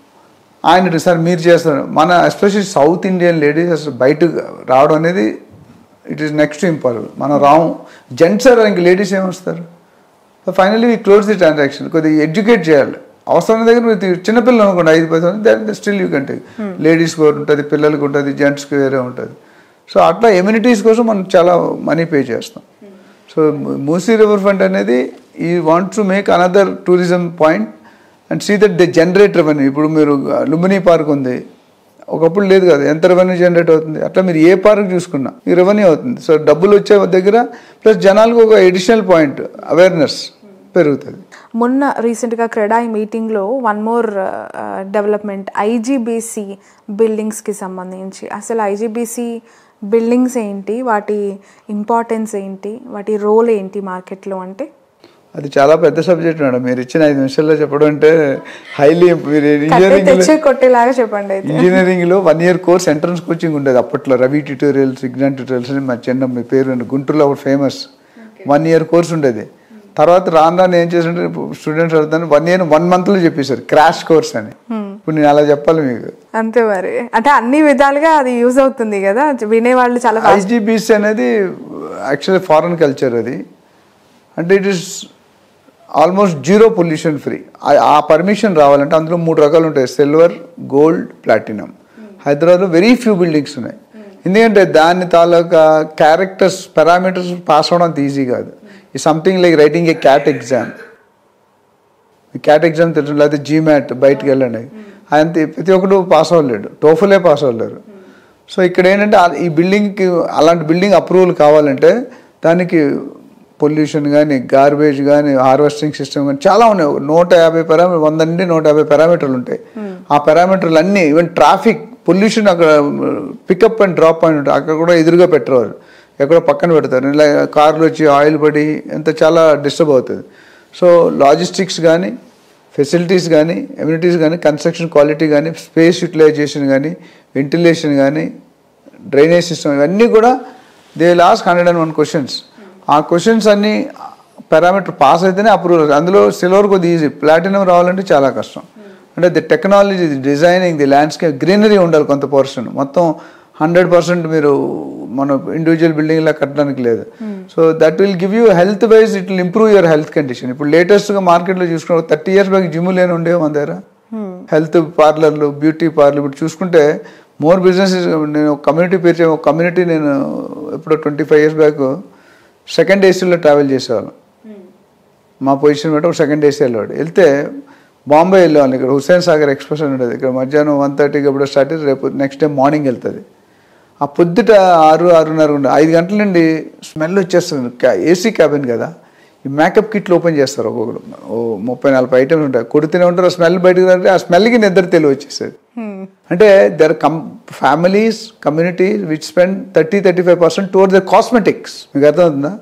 ఆయన సార్ మీరు చేస్తారు మన ఎస్పెషల్లీ సౌత్ ఇండియన్ లేడీస్ అసలు బయటకు రావడం అనేది ఇట్ ఈస్ నెక్స్ట్ ఇంపాసిబుల్ మనం రాము జెంట్స్ సార్ ఇంక లేడీస్ ఏమొస్తారు finally we close the transaction కొద్దిగా ఎడ్యుకేట్ చేయాలి అవసరం దగ్గర మీరు తీ- చిన్నపిల్లలు అనుకోండి ఐదు పది మంది దాని స్టిల్ యూ కంటే లేడీస్కి ఒకటి ఉంటుంది పిల్లలకి ఉంటుంది జెంట్స్కి వేరే ఉంటుంది సో అట్లా ఎమ్యూనిటీస్ కోసం మనం చాలా మనీ పే చేస్తాం సో మూసీ రివర్ ఫ్రంట్ అనేది we want to make another tourism point and see that they generate revenue ఇప్పుడు మీరు లుంబినీ పార్క్ ఉంది ఒకప్పుడు లేదు కదా ఎంత రెవెన్యూ జనరేట్ అవుతుంది అట్లా మీరు ఏ పార్క్ చూసుకున్నా ఈ రెవెన్యూ అవుతుంది సో డబ్బులు వచ్చే దగ్గర ప్లస్ జనాలకు ఒక ఎడిషనల్ పాయింట్ అవేర్నెస్ పెరుగుతుంది మొన్న రీసెంట్గా క్రెడాయి మీటింగ్లో వన్ మోర్ డెవలప్మెంట్ ఐజీబీసీ బిల్డింగ్స్కి సంబంధించి అసలు ఐజీబీసీ బిల్డింగ్స్ ఏంటి వాటి ఇంపార్టెన్స్ ఏంటి వాటి రోల్ ఏంటి మార్కెట్లో అంటే అది చాలా పెద్ద సబ్జెక్ట్ మేడం మీరు ఇచ్చిన ఐదు నిమిషాల్లో చెప్పడం అంటే హైలీ మీరు కట్టే ఇంజనీరింగ్ తెచ్చి కొట్టేలాగా చెప్పండి అయితే ఇంజనీరింగ్ లో one year course entrance coaching ఉండేది అప్పట్లో రవి ట్యూటోరియల్స్ విజ్ఞాన్ ట్యూటోరియల్స్ అని మా చిన్న మీ పేరు ఉంది. గుంటూరులో ఒకటి ఫేమస్ వన్ ఇయర్ కోర్స్ ఉండేది తర్వాత రాను రాను ఏం చేస్తుంటే స్టూడెంట్స్ అడుగుతాను వన్ ఇయర్ వన్ మంత్ లో చెప్పేశారు క్రాష్ కోర్స్ అని ఇప్పుడు నేను అలా చెప్పాలి మీకు అంతే మరి అంటే అన్ని విధాలుగా అది యూజ్ అవుతుంది కదా వినేవాళ్ళు చాలా fast- ఐజీబీసీ అనేది యాక్చువల్లీ ఫారెన్ కల్చర్ అది అంటే it is almost zero pollution free ఆ పర్మిషన్ రావాలంటే అందులో మూడు రకాలు ఉంటాయి సిల్వర్ గోల్డ్ ప్లాటినం హైదరాబాద్లో వెరీ ఫ్యూ బిల్డింగ్స్ ఉన్నాయి ఎందుకంటే దాని తాలూకా క్యారెక్టర్స్ పారామీటర్స్ పాస్ అవడం అంత ఈజీ కాదు ఈ something like writing a CAT exam ఈ క్యాట్ ఎగ్జామ్ తెలుసు లేకపోతే జీమాట్ బయటకు వెళ్ళండి అంత ప్రతి ఒక్కరు పాస్ అవ్వలేడు టోఫులే పాస్ అవ్వలేరు సో ఇక్కడ ఏంటంటే ఆ- ఈ బిల్డింగ్కి అలాంటి బిల్డింగ్ అప్రూవల్ కావాలంటే దానికి పొల్యూషన్ కానీ గార్బేజ్ కానీ హార్వెస్టింగ్ సిస్టమ్ కానీ చాలా ఉన్నాయి ఒక నూట యాభై పారామీటర్ వంద నుండి నూట యాభై పారామీటర్లు ఉంటాయి ఆ పారామీటర్లు అన్నీ ఈవెన్ ట్రాఫిక్ పొల్యూషన్ అక్కడ పికప్ అండ్ డ్రాప్ పాయింట్ ఉంటుంది అక్కడ కూడా ఎదురుగా పెట్టరు వాళ్ళు ఎక్కడో పక్కన పెడతారు ఇలా కార్లు వచ్చి ఆయిల్ పడి ఎంత చాలా డిస్టర్బ్ అవుతుంది సో లాజిస్టిక్స్ కానీ ఫెసిలిటీస్ కానీ ఎమ్యూనిటీస్ కానీ కన్స్ట్రక్షన్ క్వాలిటీ కానీ స్పేస్ యూటిలైజేషన్ కానీ వెంటిలేషన్ కానీ డ్రైనేజ్ సిస్టమ్ ఇవన్నీ కూడా they last hundred and one questions ఆ క్వశ్చన్స్ అన్నీ పారామీటర్ పాస్ అయితేనే అప్రూవల్ అందులో సిల్వర్ కొద్ది ఈజీ ప్లాటినం రావాలంటే చాలా కష్టం అంటే the technology the designing the landscape greenery ఉండాలి కొంత పోర్షన్ మొత్తం హండ్రెడ్ పర్సెంట్ మీరు మన ఇండివిజువల్ బిల్డింగ్ లా కట్టడానికి లేదు so that will give you health wise it will improve your health condition ఇప్పుడు లేటెస్ట్గా మార్కెట్లో చూసుకున్న థర్టీ ఇయర్స్ బ్యాక్ జిమ్ లేని ఉండేవి మన దగ్గర హెల్త్ పార్లర్లు బ్యూటీ పార్లర్ ఇప్పుడు చూసుకుంటే మోర్ బిజినెస్ నేను కమ్యూనిటీ పేరు ఒక కమ్యూనిటీ నేను ఇప్పుడు twenty five years back second ఏసీలో ట్రావెల్ చేసేవాళ్ళం మా పొజిషన్ బట్టి ఒక సెకండ్ ఏసీ వెళ్ళాడు వెళ్తే బాంబే వెళ్ళేవాళ్ళు ఇక్కడ హుస్సేన్ సాగర్ ఎక్స్ప్రెస్ అని ఉండేది ఇక్కడ మధ్యాహ్నం వన్ థర్టీకి ఎప్పుడో స్టార్ట్ అయితే రేపు నెక్స్ట్ డే మార్నింగ్ వెళ్తుంది ఆ పొద్దుట ఆరు ఆరున్నర ఉండే ఐదు గంటల నుండి స్మెల్ వచ్చేస్తుంది ఏసీ క్యాబిన్ కదా ఈ మేకప్ కిట్లు ఓపెన్ చేస్తారు ఒక్కొక్కరు ఓ ముప్పై నలభై ఐటమ్స్ ఉంటాయి కొడుతూనే ఉంటారు ఆ స్మెల్ బయటకు రాస్తే ఆ స్మెల్కి నిద్ర తెలివి వచ్చేసేది అంటే there come families communities which spend thirty thirty five percent toward the cosmetics మీకు అర్థమవుతుందా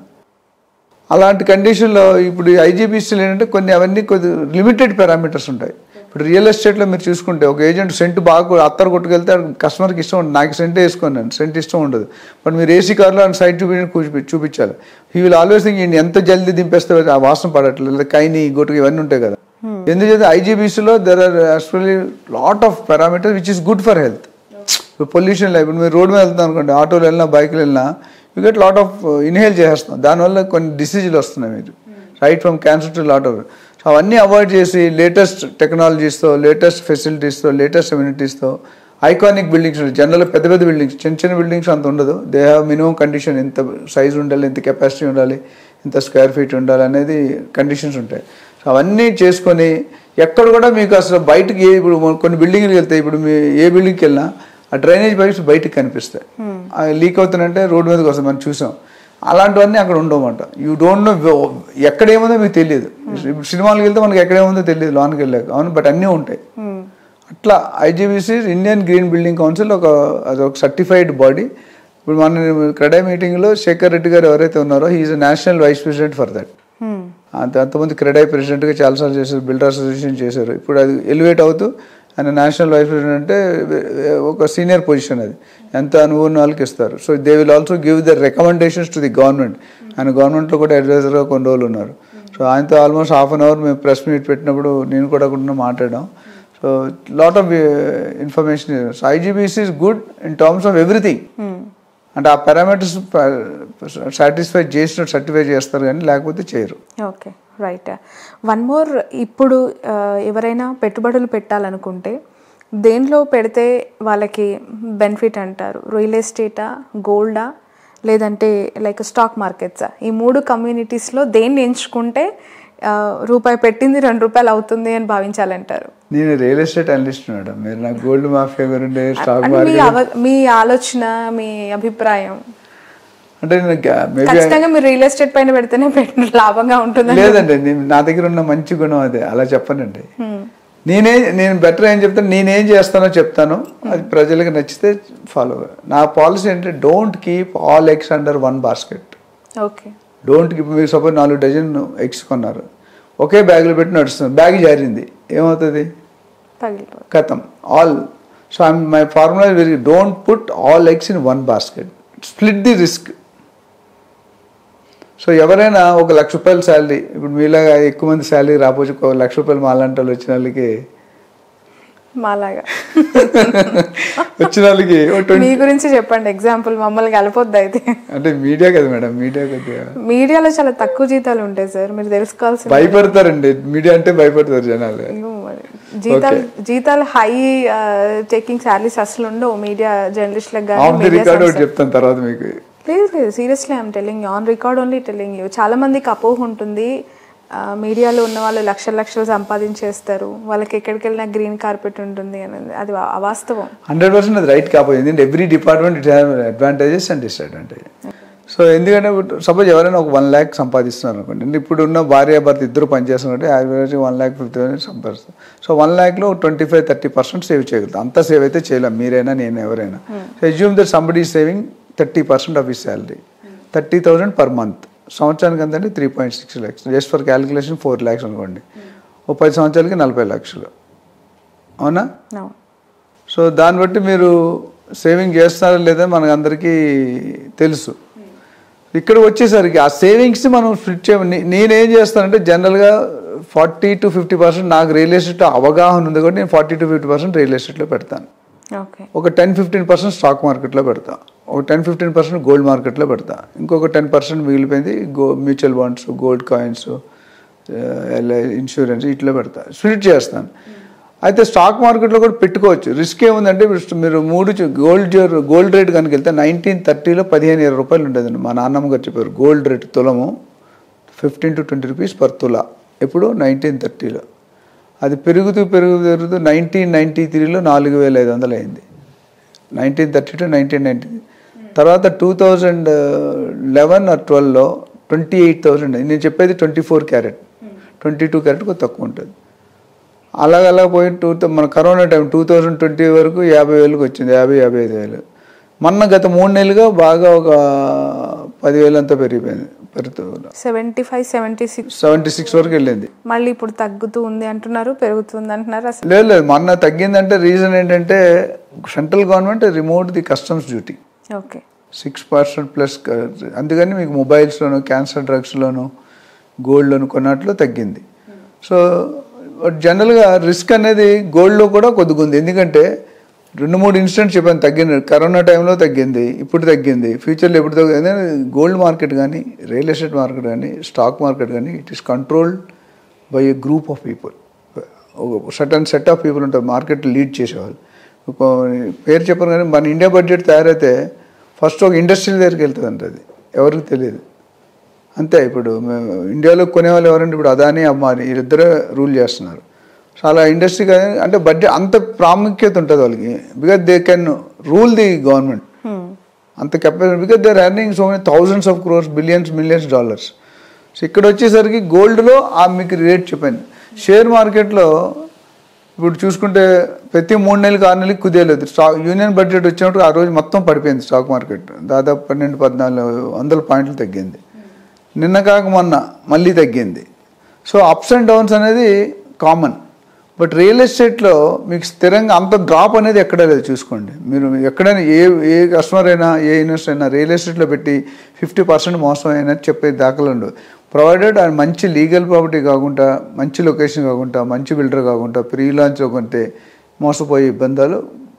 అలాంటి కండిషన్లో ఇప్పుడు ఐజీబీసీలు ఏంటంటే కొన్ని అవన్నీ కొద్ది లిమిటెడ్ పారామీటర్స్ ఉంటాయి ఇప్పుడు రియల్ ఎస్టేట్లో మీరు చూసుకుంటే ఒక ఏజెంట్ సెంట్ బాగా అత్తరు కొట్టుకెళ్తే కస్టమర్కి ఇష్టం ఉండదు నాకు సెంట్ వేసుకున్నాను సెంట్ ఇష్టం ఉండదు బట్ మీరు ఏసీ కార్లో ఆయన సైడ్ చూపించి చూపి చూపించాలి హీ విల్ ఆల్వేస్ థింక్ ఈయన ఎంత జల్దీ దింపేస్తే ఆ వాసన పడట్లేదు లేదా కైని గొట్టుకు ఇవన్నీ ఉంటాయి కదా ఎందుకంటే ఐజీబీసీలో there are actually lot of parameters which is good for health ఇప్పుడు పొల్యూషన్ లేదు ఇప్పుడు మీరు రోడ్ మీద వెళ్తాం అనుకోండి ఆటోలో వెళ్ళినా బైక్లో వెళ్ళినా you get lot of inhale చేసేస్తాం దానివల్ల కొన్ని డిసీజులు వస్తున్నాయి మీరు right from cancer to lot of so అవన్నీ అవాయిడ్ చేసి లేటెస్ట్ టెక్నాలజీస్తో లేటెస్ట్ ఫెసిలిటీస్తో లేటెస్ట్ అమ్యూనిటీస్తో ఐకానిక్ బిల్డింగ్స్ జనరల్ పెద్ద పెద్ద బిల్డింగ్స్ చిన్న చిన్న బిల్డింగ్స్ అంత ఉండదు దే హ్యావ్ మినిమం కండిషన్ ఎంత సైజ్ ఉండాలి ఎంత కెపాసిటీ ఉండాలి ఎంత స్క్వేర్ ఫీట్ ఉండాలి అనేది కండిషన్స్ ఉంటాయి సో అవన్నీ చేసుకొని ఎక్కడ కూడా మీకు అసలు బయటకి ఏ ఇప్పుడు కొన్ని బిల్డింగ్కి వెళ్తాయి ఇప్పుడు మీ ఏ బిల్డింగ్కి వెళ్ళినా ఆ డ్రైనేజ్ పైప్స్ బయటకు కనిపిస్తాయి లీక్ అవుతుందంటే రోడ్డు మీదకి వస్తాం మనం చూసాం అలాంటివన్నీ అక్కడ ఉండవన్నమాట యూ డోంట్ నో ఎక్కడ ఏముందో మీకు తెలియదు ఇప్పుడు సినిమాలకు వెళ్తే మనకి ఎక్కడ ఏముందో తెలియదు లోనికి వెళ్ళాక అవును బట్ అన్నీ ఉంటాయి అట్లా IGBC Indian green building council ఒక అది ఒక సర్టిఫైడ్ బాడీ ఇప్పుడు మన క్రెడా మీటింగ్లో శేఖర్ రెడ్డి గారు ఎవరైతే ఉన్నారో he is national vice president for that అంత అంతమంది క్రెడై ప్రెసిడెంట్గా చాలాసార్లు చేశారు బిల్డర్ అసోసియేషన్ చేశారు ఇప్పుడు అది ఎలివేట్ అవుతూ ఆయన నేషనల్ వైస్ ప్రెసిడెంట్ అంటే ఒక సీనియర్ పొజిషన్ అది ఎంత అనుభవం ఉన్న వాళ్ళకి ఇస్తారు so they will also give the recommendations to the government ఆయన గవర్నమెంట్లో కూడా అడ్వైజర్గా కొన్ని రోజులు ఉన్నారు సో ఆయనతో ఆల్మోస్ట్ హాఫ్ అన్ అవర్ మేము ప్రెస్ మీట్ పెట్టినప్పుడు నేను కూడా కూడా మాట్లాడాం so lot of information so IGBC is good in terms of everything అంటే ఆ పారామీటర్స్ సాటిస్ఫై చేసినట్టు సర్టిఫై చేస్తారు కానీ లేకపోతే చేయరు ఓకే రైట్ వన్ మోర్ ఇప్పుడు ఆ, ఎవరైనా పెట్టుబడులు పెట్టాలనుకుంటే దేనిలో పెడితే వాళ్ళకి బెనిఫిట్ అంటారు రియల్ ఎస్టేటా గోల్డా లేదంటే లైక్ స్టాక్ మార్కెట్సా ఈ మూడు కమ్యూనిటీస్లో దేన్ని ఎంచుకుంటే ఆ, రూపాయి పెట్టింది రెండు రూపాయలు అవుతుంది అని భావించాలంటారు నేను రియల్ ఎస్టేట్ అనలిస్ట్ మేడం మీరు నాకు గోల్డ్ మాఫియా గురించి స్టాక్ అంటే మీ మార్కెట్ అవ- మీ ఆలోచన మీ అభిప్రాయం అంటే నేను మేబీ ఖచ్చితంగా మీరు రియల్ ఎస్టేట్ పైన పెడితేనే పెట్టిన లాభంగా ఉంటుంది లేదండి నేను- నా దగ్గర ఉన్న మంచి గుణం అదే అలా చెప్పనండి నేనే నేను బెటర్ ఏం చెప్తాను నేనేం చేస్తానో చెప్తాను అది ప్రజలకు నచ్చితే ఫాలో నా పాలసీ ఏంటంటే don't keep all eggs under one basket okay don't keep మీరు సపోజ్ నాలుగు డజన్ ఎగ్స్ కొన్నారు ఒకే బ్యాగ్లో పెట్టి నడుస్తుంది బ్యాగ్ జారింది ఏమవుతుంది పగిలిపోతుంది కథం all so I my formula very don't put all eggs in one basket split the risk so ఎవరైనా ఒక లక్ష రూపాయల శాలరీ ఇప్పుడు మీలాగా ఎక్కువ మంది శాలరీ రాపోవచ్చు ఒక లక్ష రూపాయలు మాలాంటి వాళ్ళు వచ్చిన వాళ్ళకి మాలాగా వచ్చిన వాళ్ళకి ఓ ట్వంటీ మీ గురించి చెప్పండి ఎగ్జాంపుల్ మమ్మల్ని కలపొద్దు అయితే అంటే మీడియా కదా మేడం మీడియా కొద్దిగా మీడియాలో చాలా తక్కువ జీతాలు ఉంటాయి సార్ మీరు తెలుసుకోవాల్సింది భయపడతారండి మీడియా అంటే భయపడతారు జనాలు అయ్యో మరి. జీతాలు జీతాలు హై టేకింగ్ శాలరీస్ అసలు ఉండవు మీడియా జర్నలిస్ట్లకు ఆఫ్ ది కానీ రికార్డ్ ఒకటి చెప్తాను తర్వాత మీకు లేదు లేదు seriously I'm telling you on record only telling you చాలా మందికి అపోహ ఉంటుంది ఆ, మీడియాలో ఉన్న వాళ్ళు లక్షల లక్షలు సంపాదించేస్తారు వాళ్ళకి ఎక్కడికి వెళ్ళినా గ్రీన్ కార్పెట్ ఉంటుంది అనేది అది వా- అవాస్తవం హండ్రెడ్ పర్సెంట్ అది రైట్ కాకపోయింది ఎందుకంటే every department it have advantages and disadvantage so ఎందుకంటే సపోజ్ ఎవరైనా ఒక వన్ ల్యాక్ సంపాదిస్తున్నారు అనుకోండి అంటే ఇప్పుడు ఉన్న భార్య భర్త ఇద్దరు పనిచేస్తున్నట్టు average one lakh fifty thousand సంపాదిస్తారు సో వన్ ల్యాక్లో twenty five thirty percent save చేయగలుగుతాం అంత సేవ్ అయితే చేయలేం మీరైనా నేను ఎవరైనా so assume that somebody saving thirty percent of ఈ salary thirty thousand per month సంవత్సరానికి అంతంటే three point six lakhs just for calculation four lakhs అనుకోండి ఓ పది సంవత్సరాలకి నలభై లక్షలు అవునా No. సో దాన్ని బట్టి మీరు సేవింగ్ చేస్తారా లేదా మనకు అందరికీ తెలుసు ఇక్కడ వచ్చేసరికి ఆ సేవింగ్స్ మనం స్ప్లిట్ చేయ నే- నేనేం చేస్తానంటే జనరల్గా ఫార్టీ టు ఫిఫ్టీ పర్సెంట్ నాకు రియల్ ఎస్టేట్ అవగాహన ఉంది కాబట్టి నేను forty to fifty percent real ఎస్టేట్లో పెడతాను ఓకే ఒక టెన్ ఫిఫ్టీన్ పర్సెంట్ స్టాక్ మార్కెట్లో పెడతా ఒక టెన్ ఫిఫ్టీన్ పర్సెంట్ గోల్డ్ మార్కెట్లో పెడతా ఇంకొక టెన్ పర్సెంట్ మిగిలిపోయింది go mutual bonds gold coins LI insurance ఇట్లా పెడతా స్ప్లిట్ చేస్తాను అయితే స్టాక్ మార్కెట్లో కూడా పెట్టుకోవచ్చు రిస్క్ ఏముందంటే ఇప్పుడు మీరు మూడు చూ- గోల్డ్ జోర్- గోల్డ్ రేట్ కనుక వెళ్తే నైన్టీన్ థర్టీలో పదిహేను ఇరవై రూపాయలు ఉండేదండి మా నాన్నమ్మ గారు చెప్పారు గోల్డ్ రేట్ తులము fifteen to twenty rupees per తులా ఎప్పుడు నైన్టీన్ థర్టీలో అది పెరుగుతూ పెరుగుతూ పెరుగుతూ నైన్టీన్ నైంటీ త్రీలో నాలుగు వేల ఐదు వందలు అయింది nineteen thirty two nineteen ninety తర్వాత టూ థౌజండ్ లెవెన్ ఆర్ ట్వెల్వ్లో ట్వంటీ ఎయిట్ థౌజండ్ నేను చెప్పేది twenty four carat twenty two carat కొద్ది తక్కువ ఉంటుంది అలాగ అలా పోయి టూ మన corona time two thousand twenty వరకు యాభై వేలకు వచ్చింది యాభై యాభై ఐదు వేలు మొన్న గత మూడు నెలలుగా బాగా ఒక పదివేలు అంతా పెరిగిపోయింది పెరుగుతూ seventy five seventy six seventy six వరకు వెళ్ళింది మళ్ళీ ఇప్పుడు తగ్గుతూ ఉంది అంటున్నారు పెరుగుతుంది అంటున్నారు అసలు లేదు లేదు మొన్న తగ్గిందంటే రీజన్ ఏంటంటే central government removed the customs duty okay six percent plus అందుకని మీకు మొబైల్స్లోను క్యాన్సర్ డ్రగ్స్లోను గోల్డ్లోను కొన్నట్లో తగ్గింది సో జనరల్గా రిస్క్ అనేది గోల్డ్లో కూడా కొద్దిగా ఉంది ఎందుకంటే రెండు మూడు ఇన్సిడెంట్స్ చెప్పాను తగ్గింది కరోనా టైంలో తగ్గింది ఇప్పుడు తగ్గింది ఫ్యూచర్లో ఎప్పుడు తగ్గింది గోల్డ్ మార్కెట్ కానీ రియల్ ఎస్టేట్ మార్కెట్ కానీ స్టాక్ మార్కెట్ కానీ it is controlled by a group of people ఒక సటన్ సెట్ ఆఫ్ పీపుల్ ఉంటారు మార్కెట్ లీడ్ చేసేవాళ్ళు ఒక పేరు చెప్పను కానీ మన ఇండియా బడ్జెట్ తయారైతే ఫస్ట్ ఒక ఇండస్ట్రీ దగ్గరికి వెళ్తుంది అది ఎవరికి తెలియదు అంతే ఇప్పుడు మేము ఇండియాలో కొనేవాళ్ళు ఎవరంటే ఇప్పుడు అదాని అమ్మాని వీళ్ళిద్దరే రూల్ చేస్తున్నారు చాలా ఇండస్ట్రీ కానీ అంటే బడ్జెట్ అంత ప్రాముఖ్యత ఉంటుంది వాళ్ళకి because they can rule the government అంత capacity because they are earning so many thousands of crores billions millions dollars so ఇక్కడ వచ్చేసరికి గోల్డ్లో ఆ మీకు రేట్ చెప్పాను షేర్ మార్కెట్లో ఇప్పుడు చూసుకుంటే ప్రతి మూడు నెలలకు ఆరు నెలలకు కుదేలేదు స్టాక్ యూనియన్ బడ్జెట్ వచ్చినప్పుడు ఆ రోజు మొత్తం పడిపోయింది స్టాక్ మార్కెట్ దాదాపు పన్నెండు పద్నాలుగు వందల పాయింట్లు తగ్గింది నిన్న కాక మొన్న మళ్ళీ తగ్గింది సో అప్స్ అండ్ డౌన్స్ అనేది కామన్ బట్ రియల్ ఎస్టేట్లో మీకు స్థిరంగా అంత డ్రాప్ అనేది ఎక్కడా లేదు చూసుకోండి మీరు ఎక్కడైనా ఏ ఏ కస్టమర్ అయినా ఏ ఇన్వెస్టర్ అయినా రియల్ ఎస్టేట్లో పెట్టి ఫిఫ్టీ పర్సెంట్ మోసం అయినా చెప్పే దాఖలు ఉండవు ప్రొవైడెడ్ ఆయన మంచి లీగల్ ప్రాపర్టీ కాకుండా మంచి లొకేషన్ కాకుండా మంచి బిల్డర్ కాకుండా ప్రీ లాంచ్లో కొంటే మోసపోయే ఇబ్బందులు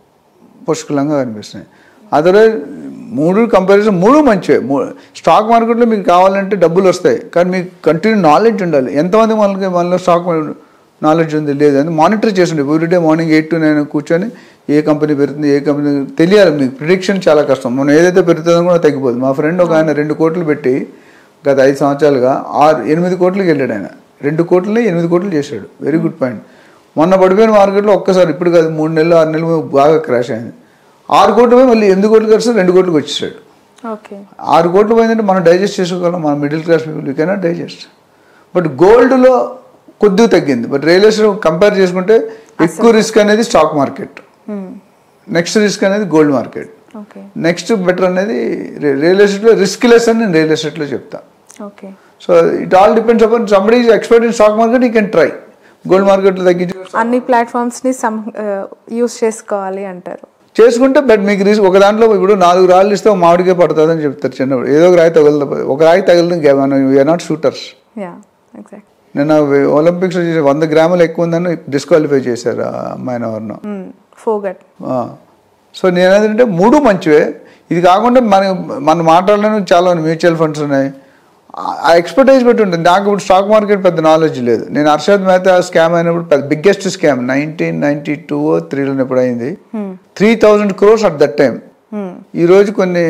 పుష్కలంగా కనిపిస్తున్నాయి అదర్వైజ్ మూడు కంపారిజన్ మూడు మంచివే మూ- స్టాక్ మార్కెట్లో మీకు కావాలంటే డబ్బులు వస్తాయి కానీ మీకు కంటిన్యూ నాలెడ్జ్ ఉండాలి ఎంతమంది మనకి మనలో స్టాక్ నాలెడ్జ్ ఉంది లేదు అని మానిటర్ చేస్తుండే everyday morning eight to nine కూర్చొని ఏ కంపెనీ పెరుగుతుంది ఏ కంపెనీ తెలియాలి మీకు ప్రిడిక్షన్ చాలా కష్టం మనం ఏదైతే పెరుగుతుందో కూడా తగ్గిపోతుంది మా ఫ్రెండ్ ఒక ఆయన రెండు కోట్లు పెట్టి గత ఐదు సంవత్సరాలుగా ఆరు ఎనిమిది కోట్లకి వెళ్ళాడు ఆయన రెండు కోట్లని ఎనిమిది కోట్లు చేశాడు వెరీ గుడ్ పాయింట్ మొన్న పడిపోయిన మార్కెట్లో ఒక్కసారి ఇప్పుడు కాదు మూడు నెలలు ఆరు నెలలు బాగా క్రాష్ అయింది ఆరు కోట్లు పోయి మళ్ళీ ఎనిమిది కోట్లు కలిసి రెండు కోట్లకు వచ్చేసాడు ఓకే ఆరు కోట్లు పోయిందంటే మనం డైజెస్ట్ చేసుకోగలం మన middle class people you cannot digest but గోల్డ్లో కొద్దిగా తగ్గింది బట్ రియల్ ఎస్టేట్ కంపేర్ చేసుకుంటే ఎక్కువ రిస్క్ అనేది స్టాక్ మార్కెట్ నెక్స్ట్ రిస్క్ అనేది gold market okay next better అనేది రి- రియల్ ఎస్టేట్లో రిస్క్ లెస్ అని నేను రియల్ ఎస్టేట్లో చెప్తా okay so it all depends upon somebody is expert in stock market you can try gold మార్కెట్లో తగ్గించి అన్ని ప్లాట్ఫామ్స్ ని సమ్ యూస్ చేసుకోవాలి అంటారు చేసుకుంటే బట్ మీకు రిస్క్ ఒక దాంట్లో ఇప్పుడు నాలుగు రాళ్ళు ఇస్తే ఒక మామిడికే పడుతుంది అని చెప్తారు చిన్నప్పుడు ఏదో ఒక రాయి తగులుతుంది ఒక రాయి తగిలిన మనం వీఆర్ నాట్ షూటర్స్ యా ఎగ్జాక్ట్ నిన్న ఒలింపిక్స్ చేసి వంద గ్రాములు ఎక్కువ ఉందని డిస్క్వాలిఫై చేశారు ఆ అమ్మాయిని ఎవరినో ఫోగట్ ఆ. సో నేను ఏంటంటే మూడు మంచివే ఇది కాకుండా మన మన మాట్లాడలేని చాలా మ్యూచువల్ ఫండ్స్ ఉన్నాయి ఆ- ఆ ఎక్స్పర్టైజ్ పెట్టి ఉంటుంది నాకు ఇప్పుడు స్టాక్ మార్కెట్ పెద్ద నాలెడ్జ్ లేదు నేను హర్షద్ మెహతా స్కామ్ అయినప్పుడు పెద్ద biggest scam nineteen ninety two త్రీలో ఎప్పుడు అయింది three thousand crores at that time ఈ రోజు కొన్ని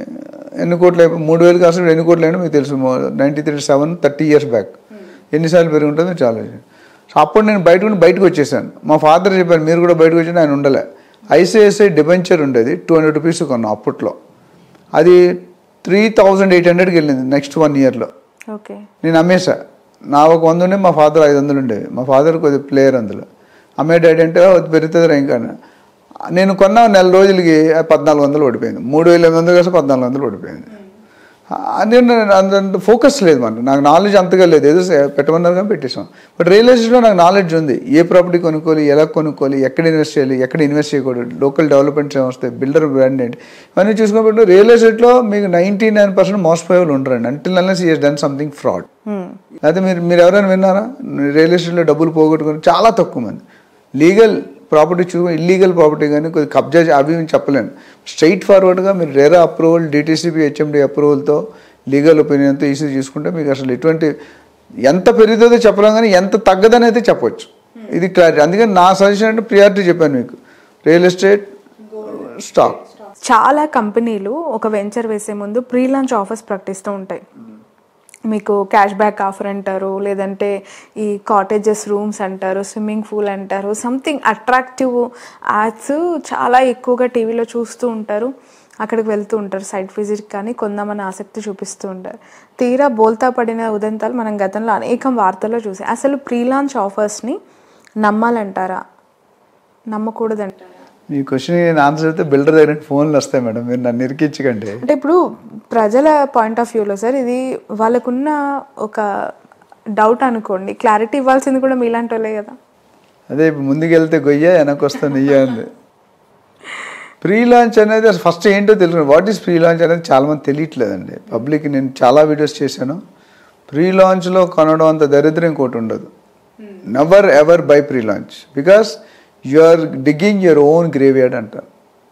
ఎన్ని కోట్లు అయిపోయి మూడు వేలు కాసిన ఎన్ని కోట్లు అయినా మీకు తెలుసు ninety three seven thirty years back ఎన్నిసార్లు పెరిగి ఉంటుందో చాలా సో అప్పుడు నేను బయట ఉండి బయటకు వచ్చేసాను మా ఫాదర్ చెప్పారు మీరు కూడా బయటకు వచ్చి ఆయన ఉండలే ఐసిఐసిఐ డిబెంచర్ ఉండేది టూ హండ్రెడ్ రూపీస్ కొన్నాం అప్పట్లో అది త్రీ థౌజండ్ ఎయిట్ హండ్రెడ్కి వెళ్ళింది నెక్స్ట్ వన్ ఇయర్లో ఓకే నేను అమ్మేసా నా ఒక వంద ఉండే మా ఫాదర్ ఐదు వందలు ఉండేవి మా ఫాదర్ కొద్దిగా ప్లేయర్ అందులో అమ్మే డాడీ అంటే "ఓ, అది పెరుగుతుందిరా ఇంకా అని." నేను కొన్న నెల రోజులకి అది పద్నాలుగు వందలు పడిపోయింది మూడు వేల ఎనిమిది వందలు కలిసి పద్నాలుగు వందలు పడిపోయింది అని అంత ఫోకస్ లేదు మనకు నాకు నాలెడ్జ్ అంతగా లేదు ఏదో సే- పెట్టమన్నారు కానీ పెట్టేసాం బట్ రియల్ ఎస్టేట్లో నాకు నాలెడ్జ్ ఉంది ఏ ప్రాపర్టీ కొనుక్కోవాలి ఎలా కొనుక్కోవాలి ఎక్కడ ఇన్వెస్ట్ చేయాలి ఎక్కడ ఇన్వెస్ట్ చేయకూడదు లోకల్ డెవలప్మెంట్స్ ఏమొస్తాయి బిల్డర్ బ్రాండ్ ఏంటి ఇవన్నీ చూసుకున్నప్పుడు రియల్ ఎస్టేట్లో మీకు నైంటీ నైన్ పర్సెంట్ మోసపోయే వాళ్ళు ఉంటారండి until unless is done something fraud అయితే మీరు మీరు ఎవరైనా విన్నారా రియల్ ఎస్టేట్లో డబ్బులు పోగొట్టుకుని చాలా తక్కువ మంది లీగల్ ప్రాపర్టీ చూ ఇల్లీగల్ ప్రాపర్టీ కానీ కొద్ది కబ్జా చే- అవి ఇవి చెప్పలేను స్ట్రైట్ ఫార్వర్డ్గా మీరు రేరా అప్రూవల్ డిటీసీపీ హెచ్ఎండి అప్రూవల్తో లీగల్ ఒపీనియన్తో ఈసీ చూసుకుంటే మీకు అసలు ఎటువంటి ఎంత పెరుగుతుందో చెప్పలేం కానీ ఎంత తగ్గదని అయితే చెప్పొచ్చు ఇది క్లారిటీ అందుకని నా సజెషన్ అంటే ప్రియారిటీ చెప్పాను మీకు రియల్ ఎస్టేట్ స్టాక్ చాలా కంపెనీలు ఒక వెంచర్ వేసే ముందు ప్రీ లాంచ్ ఆఫర్స్ ప్రకటిస్తూ ఉంటాయి మీకు క్యాష్ బ్యాక్ ఆఫర్ అంటారు లేదంటే ఈ కాటేజెస్ రూమ్స్ అంటారు స్విమ్మింగ్ పూల్ అంటారు సంథింగ్ అట్రాక్టివ్ యాడ్స్ చాలా ఎక్కువగా టీవీలో చూస్తూ ఉంటారు అక్కడికి వెళ్తూ ఉంటారు సైట్ విజిట్ కానీ కొందామని ఆసక్తి చూపిస్తూ ఉంటారు తీరా బోల్తా పడిన ఉదంతాలు మనం గతంలో అనేకం వార్తల్లో చూసాం అసలు ప్రీ లాంచ్ ఆఫర్స్ని నమ్మాలంటారా నమ్మకూడదంటారా మీ క్వశ్చన్ నేను ఆన్సర్ అయితే బిల్డర్ దగ్గర ఫోన్లు వస్తాయి మేడం మీరు నన్ను ఇరికించకండి అంటే ఇప్పుడు ప్రజల పాయింట్ ఆఫ్ వ్యూలో సార్ ఇది వాళ్ళకున్న ఒక డౌట్ అనుకోండి క్లారిటీ ఇవ్వాల్సింది కూడా మీలాంటి వాళ్ళే కదా అదే ఇప్పుడు ముందుకెళ్తే గొయ్య వెనక్కి వస్తే నెయ్య ఉంది ప్రీ లాంచ్ అనేది అసలు ఫస్ట్ ఏంటో తెలుసు వాట్ ఈస్ ప్రీ లాంచ్ అనేది చాలా మంది తెలియట్లేదండి పబ్లిక్ నేను చాలా వీడియోస్ చేశాను ప్రీ లాంచ్లో కొనడం అంత దరిద్రం ఇంకోటి ఉండదు never ever by pre launch because you are digging your own graveyard అంటారు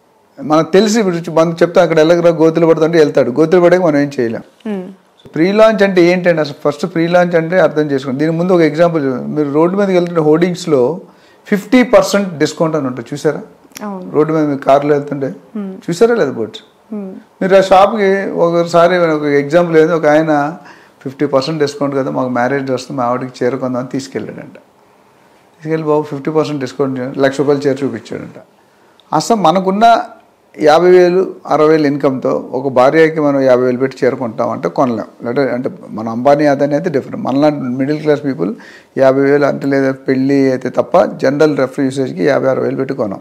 మనకు తెలిసి ఇప్పుడు మనం చెప్తాం అక్కడ వెళ్ళగరా గోతులు పడుతుంటే వెళ్తాడు గోతులు పడక మనం ఏం చేయలేం ప్రీ లాంచ్ అంటే ఏంటంటే అసలు ఫస్ట్ ప్రీ లాంచ్ అంటే అర్థం చేసుకోండి దీని ముందు ఒక ఎగ్జాంపుల్ మీరు రోడ్డు మీదకి వెళ్తుంటే హోర్డింగ్స్లో ఫిఫ్టీ పర్సెంట్ డిస్కౌంట్ అని ఉంటుంది చూసారా అవును రోడ్డు మీద మీరు కార్లో వెళ్తుంటే చూసారా లేదా బోట్స్ మీరు ఆ షాప్కి ఒకసారి ఒక ఎగ్జాంపుల్ ఏదో ఒక ఆయన ఫిఫ్టీ పర్సెంట్ డిస్కౌంట్ కదా మాకు మ్యారేజ్ వస్తుంది మా ఆవిడకి చీర కొందామని తీసుకెళ్ళాడంట తీసుకెళ్ళి బాబు ఫిఫ్టీ పర్సెంట్ డిస్కౌంట్ చేయండి. లక్ష రూపాయలు చీర చూపించాడంట అసలు మనకున్న యాభై వేలు అరవై వేలు ఇన్కమ్తో ఒక భార్యకి మనం యాభై వేలు పెట్టి చేరుకుంటాం అంటే కొనలేం అంటే అంటే మన అంబానీ అదని అయితే డిఫరెంట్ మనలాంటి మిడిల్ క్లాస్ పీపుల్ యాభై వేలు అంటే లేదా పెళ్ళి అయితే తప్ప జనరల్ రెఫర్ యూసేజ్కి యాభై అరవై వేలు పెట్టి కొనాం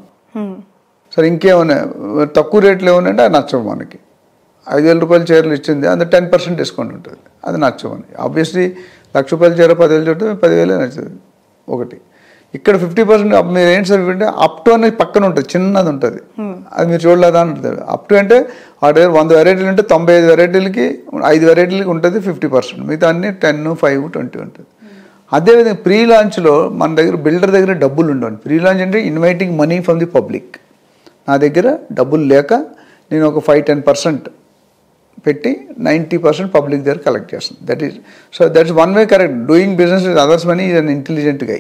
సరే ఇంకేమన్నా తక్కువ రేట్లు ఏమన్నాయంటే అది నచ్చవు మనకి ఐదు వేల రూపాయల చీరలు ఇచ్చింది అందులో టెన్ పర్సెంట్ డిస్కౌంట్ ఉంటుంది అది నచ్చవు మనకి ఆబ్వియస్లీ లక్ష రూపాయల చీర పదివేలు చుట్టూ పదివేలే నచ్చుతుంది ఒకటి ఇక్కడ ఫిఫ్టీ పర్సెంట్ మీరు ఏంటి సార్ అంటే అప్ టు అనేది పక్కన ఉంటుంది చిన్నది ఉంటుంది అది మీరు చూడలేదా అని ఉంటుంది అప్ టు అంటే ఆ దగ్గర వంద వెరైటీలు ఉంటే తొంభై ఐదు వెరైటీలకి ఐదు వెరైటీలకి ఉంటుంది ఫిఫ్టీ పర్సెంట్ మిగతా అన్ని టెన్ ఫైవ్ ట్వంటీ ఉంటుంది అదేవిధంగా ప్రీ లాంచ్లో మన దగ్గర బిల్డర్ దగ్గర డబ్బులు ఉండవు ప్రీ లాంచ్ అంటే inviting money from the public నా దగ్గర డబ్బులు లేక నేను ఒక ఫైవ్ టెన్ పర్సెంట్ పెట్టి నైంటీ పర్సెంట్ పబ్లిక్ దగ్గర కలెక్ట్ చేస్తాను that is so that's one way correct doing business with others money is an intelligent guy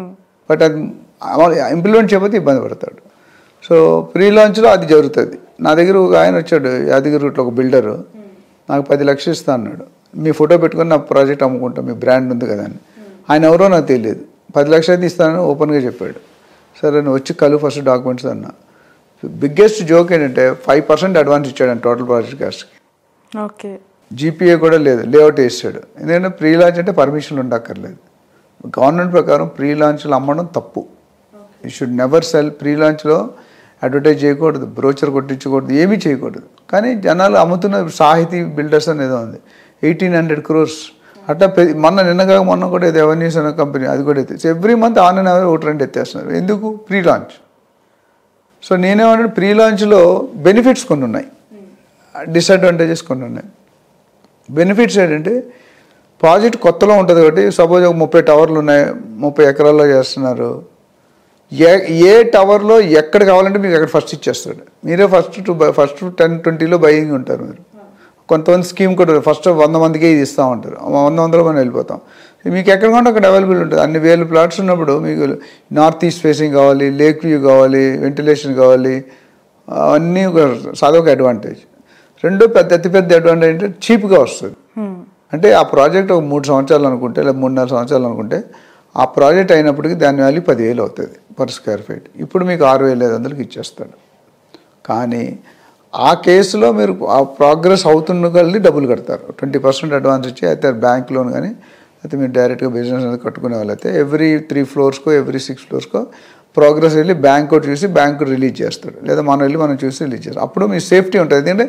but అది ఇంప్లిమెంట్ చేయకపోతే ఇబ్బంది పడతాడు సో ప్రీ లాంచ్లో అది జరుగుతుంది నా దగ్గర ఒక ఆయన వచ్చాడు యాదగిరి రూట్లో ఒక బిల్డరు నాకు పది లక్షలు ఇస్తా అన్నాడు మీ ఫోటో పెట్టుకొని నా ప్రాజెక్ట్ అమ్ముకుంటాం మీ బ్రాండ్ ఉంది కదా అని ఆయన ఎవరో నాకు తెలియదు పది లక్షలు అయితే ఇస్తానని ఓపెన్గా చెప్పాడు సరే నేను వచ్చి కలు ఫస్ట్ డాక్యుమెంట్స్ అన్నా బిగ్గెస్ట్ జోక్ ఏంటంటే ఫైవ్ పర్సెంట్ అడ్వాన్స్ ఇచ్చాడు టోటల్ ప్రాజెక్ట్ కాస్ట్కి ఓకే జీపీఏ కూడా లేదు లేఅవుట్ వేసాడు ఎందుకంటే ప్రీ లాంచ్ అంటే పర్మిషన్ ఉండక్కర్లేదు గవర్నమెంట్ ప్రకారం ప్రీ లాంచ్లు అమ్మడం తప్పు you should never sell pre లాంచ్లో అడ్వర్టైజ్ చేయకూడదు బ్రోచర్ కొట్టించకూడదు ఏమీ చేయకూడదు కానీ జనాలు అమ్ముతున్న సాహితీ బిల్డర్స్ అని ఏదో ఉంది ఎయిటీన్ హండ్రెడ్ క్రోర్స్ అట్లా పె- మొన్న నిన్నగా మొన్న కూడా ఇది ఎవెన్యూస్ అనే కంపెనీ అది కూడా ఎత్తే every month on and hour ఒకటి రెండు ఎత్తేస్తున్నారు ఎందుకు ప్రీ లాంచ్ సో నేనేమంటే ప్రీ లాంచ్లో బెనిఫిట్స్ కొన్ని ఉన్నాయి డిసడ్వాంటేజెస్ కొన్ని ఉన్నాయి బెనిఫిట్స్ ఏంటంటే ప్రాజెక్ట్ కొత్తలో ఉంటుంది కాబట్టి సపోజ్ ఒక ముప్పై టవర్లు ఉన్నాయి ముప్పై ఎకరాల్లో చేస్తున్నారు ఏ ఏ టవర్లో ఎక్కడ కావాలంటే మీకు అక్కడ ఫస్ట్ ఇచ్చేస్తాడు మీరే ఫస్ట్ టు ఫస్ట్ టెన్ ట్వంటీలో బయింగ్ ఉంటారు మీరు కొంతమంది స్కీమ్ కూడా ఫస్ట్ వంద మందికి ఇది ఇస్తూ ఉంటారు వంద వందలో మనం వెళ్ళిపోతాం మీకు ఎక్కడ కావాలంటే అక్కడ అవైలబుల్ ఉంటుంది అన్ని వేలు ప్లాట్స్ ఉన్నప్పుడు మీకు నార్త్ ఈస్ట్ ఫేసింగ్ కావాలి లేక్ వ్యూ కావాలి వెంటిలేషన్ కావాలి అవన్నీ ఒక అదొక అడ్వాంటేజ్ రెండో పెద్ద అతి పెద్ద అడ్వాంటేజ్ అంటే చీప్గా వస్తుంది అంటే ఆ ప్రాజెక్ట్ ఒక మూడు సంవత్సరాలు అనుకుంటే లేదా మూడున్నర సంవత్సరాలు అనుకుంటే ఆ ప్రాజెక్ట్ అయినప్పటికీ దాని వాల్యూ పదివేలు అవుతుంది పర్ స్క్వేర్ ఫీట్ ఇప్పుడు మీకు ఆరు వేల ఐదు వందలకి ఇచ్చేస్తాడు కానీ ఆ కేసులో మీరు ఆ ప్రోగ్రెస్ అవుతున్న కలిసి డబ్బులు కడతారు ట్వంటీ పర్సెంట్ అడ్వాన్స్ ఇచ్చి అయితే బ్యాంక్ లోన్ కానీ అయితే మీరు డైరెక్ట్గా బిజినెస్ అనేది కట్టుకునే వాళ్ళైతే ఎవ్రీ త్రీ ఫ్లోర్స్కో ఎవ్రీ సిక్స్ ఫ్లోర్స్కో ప్రోగ్రెస్ వెళ్ళి బ్యాంక్ చూసి బ్యాంక్ రిలీజ్ చేస్తాడు లేదా మనం వెళ్ళి మనం చూసి రిలీజ్ చేస్తాం అప్పుడు మీ సేఫ్టీ ఉంటుంది ఎందుకంటే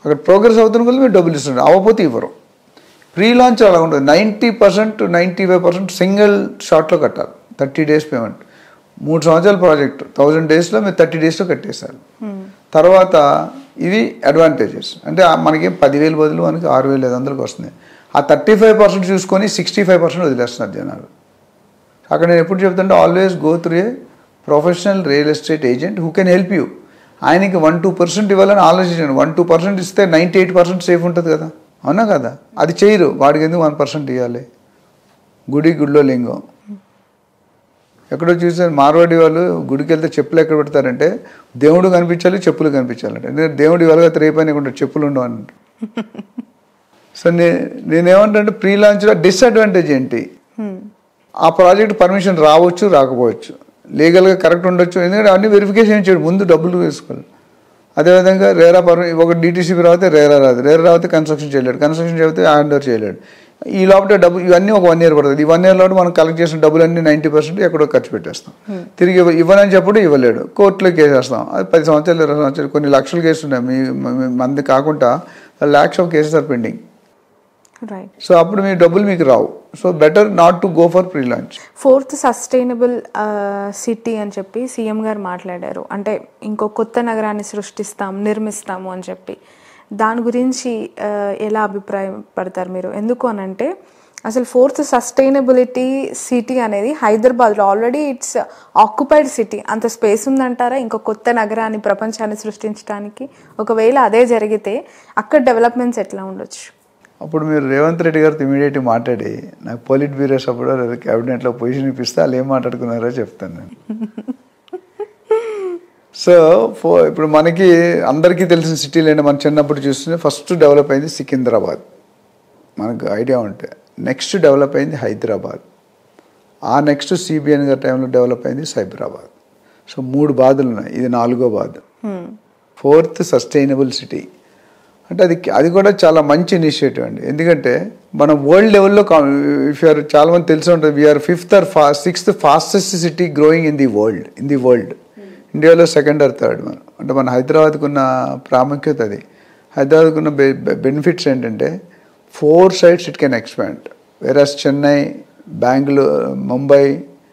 అక్కడ ప్రోగ్రెస్ అవుతున్న కొద్ది మీరు డబ్బులు ఇస్తున్నారు అవ్వకపోతే ఇవ్వరు ప్రీ లాంచ్ అలా ఉండదు ninety percent ninety five percent single షాట్లో కట్టాలి థర్టీ డేస్ పేమెంట్ మూడు సంవత్సరాల ప్రాజెక్ట్ థౌజండ్ డేస్లో మీరు థర్టీ డేస్లో కట్టేశారు తర్వాత ఇవి అడ్వాంటేజెస్ అంటే ఆ మనకి పదివేలు బదులు మనకి ఆరు వేలు ఐదు వందలకు వస్తుంది ఆ థర్టీ ఫైవ్ పర్సెంట్ చూసుకొని సిక్స్టీ ఫైవ్ పర్సెంట్ వదిలేస్తున్నారు జనాలు అక్కడ నేను ఎప్పుడు చెప్తుంటే always go through a professional real estate agent who can help you ఆయనకి వన్ టూ పర్సెంట్ ఇవ్వాలని ఆలోచించండి వన్ టూ పర్సెంట్ ఇస్తే నైంటీ ఎయిట్ పర్సెంట్ సేఫ్ ఉంటుంది కదా అవునా కదా అది చేయరు వాడికి ఎందుకు వన్ పర్సెంట్ ఇవ్వాలి గుడి గుడిలో లింగం ఎక్కడో చూసాను మార్వాడి వాళ్ళు గుడికి వెళ్తే చెప్పులు ఎక్కడ పెడతారంటే దేవుడు కనిపించాలి చెప్పులు కనిపించాలంటే ఎందుకంటే దేవుడు ఇవాళ రేపని ఉంటాడు చెప్పులు ఉండవు అని సో నే నేనేమంటే ప్రీ లాంచ్లో డిసడ్వాంటేజ్ ఏంటి ఆ ప్రాజెక్ట్ పర్మిషన్ రావచ్చు రాకపోవచ్చు లీగల్గా కరెక్ట్ ఉండొచ్చు ఎందుకంటే అన్ని వెరిఫికేషన్ చేయడు ముందు డబ్బులు వేసుకోవాలి అదేవిధంగా రేరా పర్మి ఒక డిటీసీపీ రాతే రేరా రాదు రేరా రాతే కన్స్ట్రక్షన్ చేయలేడు కన్స్ట్రక్షన్ చేస్తే హ్యాండ్ ఓవర్ చేయలేడు ఈ లోపల డబ్బు ఇవన్నీ ఒక వన్ ఇయర్ పడుతుంది ఈ వన్ ఇయర్ లోపల మనం కలెక్ట్ చేసిన డబ్బులన్నీ నైంటీ పర్సెంట్ ఎక్కడో ఖర్చు పెట్టేస్తాం తిరిగి ఇవ్వ- ఇవ్వనని చెప్పుడు ఇవ్వలేడు కోర్టులో కేసేస్తాం అది పది సంవత్సరాలు ఇరవై సంవత్సరాలు కొన్ని లక్షల కేసులు ఉన్నాయి మీ మీ- మంది కాకుండా lakhs of cases are pending right so అప్పుడు మీ డబ్బులు మీకు రావు so better not to go for pre launch fourth sustainable city అని చెప్పి సీఎం గారు మాట్లాడారు అంటే ఇంకో కొత్త నగరాన్ని సృష్టిస్తాం నిర్మిస్తాము అని చెప్పి దాని గురించి ఆ, ఎలా అభిప్రాయం పడతారు మీరు ఎందుకు అని అంటే అసలు ఫోర్త్ సస్టైనబిలిటీ సిటీ అనేది హైదరాబాద్లో ఆల్రెడీ ఇట్స్ ఆక్యుపైడ్ సిటీ అంత స్పేస్ ఉందంటారా ఇంకో కొత్త నగరాన్ని ప్రపంచాన్ని సృష్టించడానికి ఒకవేళ అదే జరిగితే అక్కడ డెవలప్మెంట్స్ ఎట్లా ఉండొచ్చు అప్పుడు మీరు రేవంత్ రెడ్డి గారితో ఇమీడియట్గా మాట్లాడి నాకు పోలిట్ బ్యూరోస్ అప్పుడు లేదా క్యాబినెట్లో పొజిషన్ ఇప్పిస్తే వాళ్ళు ఏం మాట్లాడుకున్నారో చెప్తాను నేను సో ఫో ఇప్పుడు మనకి అందరికీ తెలిసిన సిటీలు ఏంటంటే మనం చిన్నప్పుడు చూస్తే ఫస్ట్ డెవలప్ అయింది సికింద్రాబాద్ మనకు ఐడియా ఉంటే నెక్స్ట్ డెవలప్ అయింది హైదరాబాద్ ఆ నెక్స్ట్ సిబిఎన్ గారి టైంలో డెవలప్ అయింది సైబరాబాద్ సో మూడు బాధలు ఉన్నాయి ఇది నాలుగో బాధ ఫోర్త్ సస్టైనబుల్ సిటీ అంటే అది అది కూడా చాలా మంచి ఇనిషియేటివ్ అండి ఎందుకంటే మనం వరల్డ్ లెవెల్లో ఇఫ్ యూఆర్ చాలా మంది తెలిసి ఉంటుంది వీఆర్ ఫిఫ్త్ ఆర్ ఫా sixth fastest city growing in the world in the world ఇండియాలో సెకండ్ ఆర్ థర్డ్ మనం అంటే మన హైదరాబాద్కు ఉన్న ప్రాముఖ్యత అది హైదరాబాద్కు ఉన్న బెనిఫిట్స్ ఏంటంటే four sides it can expand versus Chennai Bengaluru Mumbai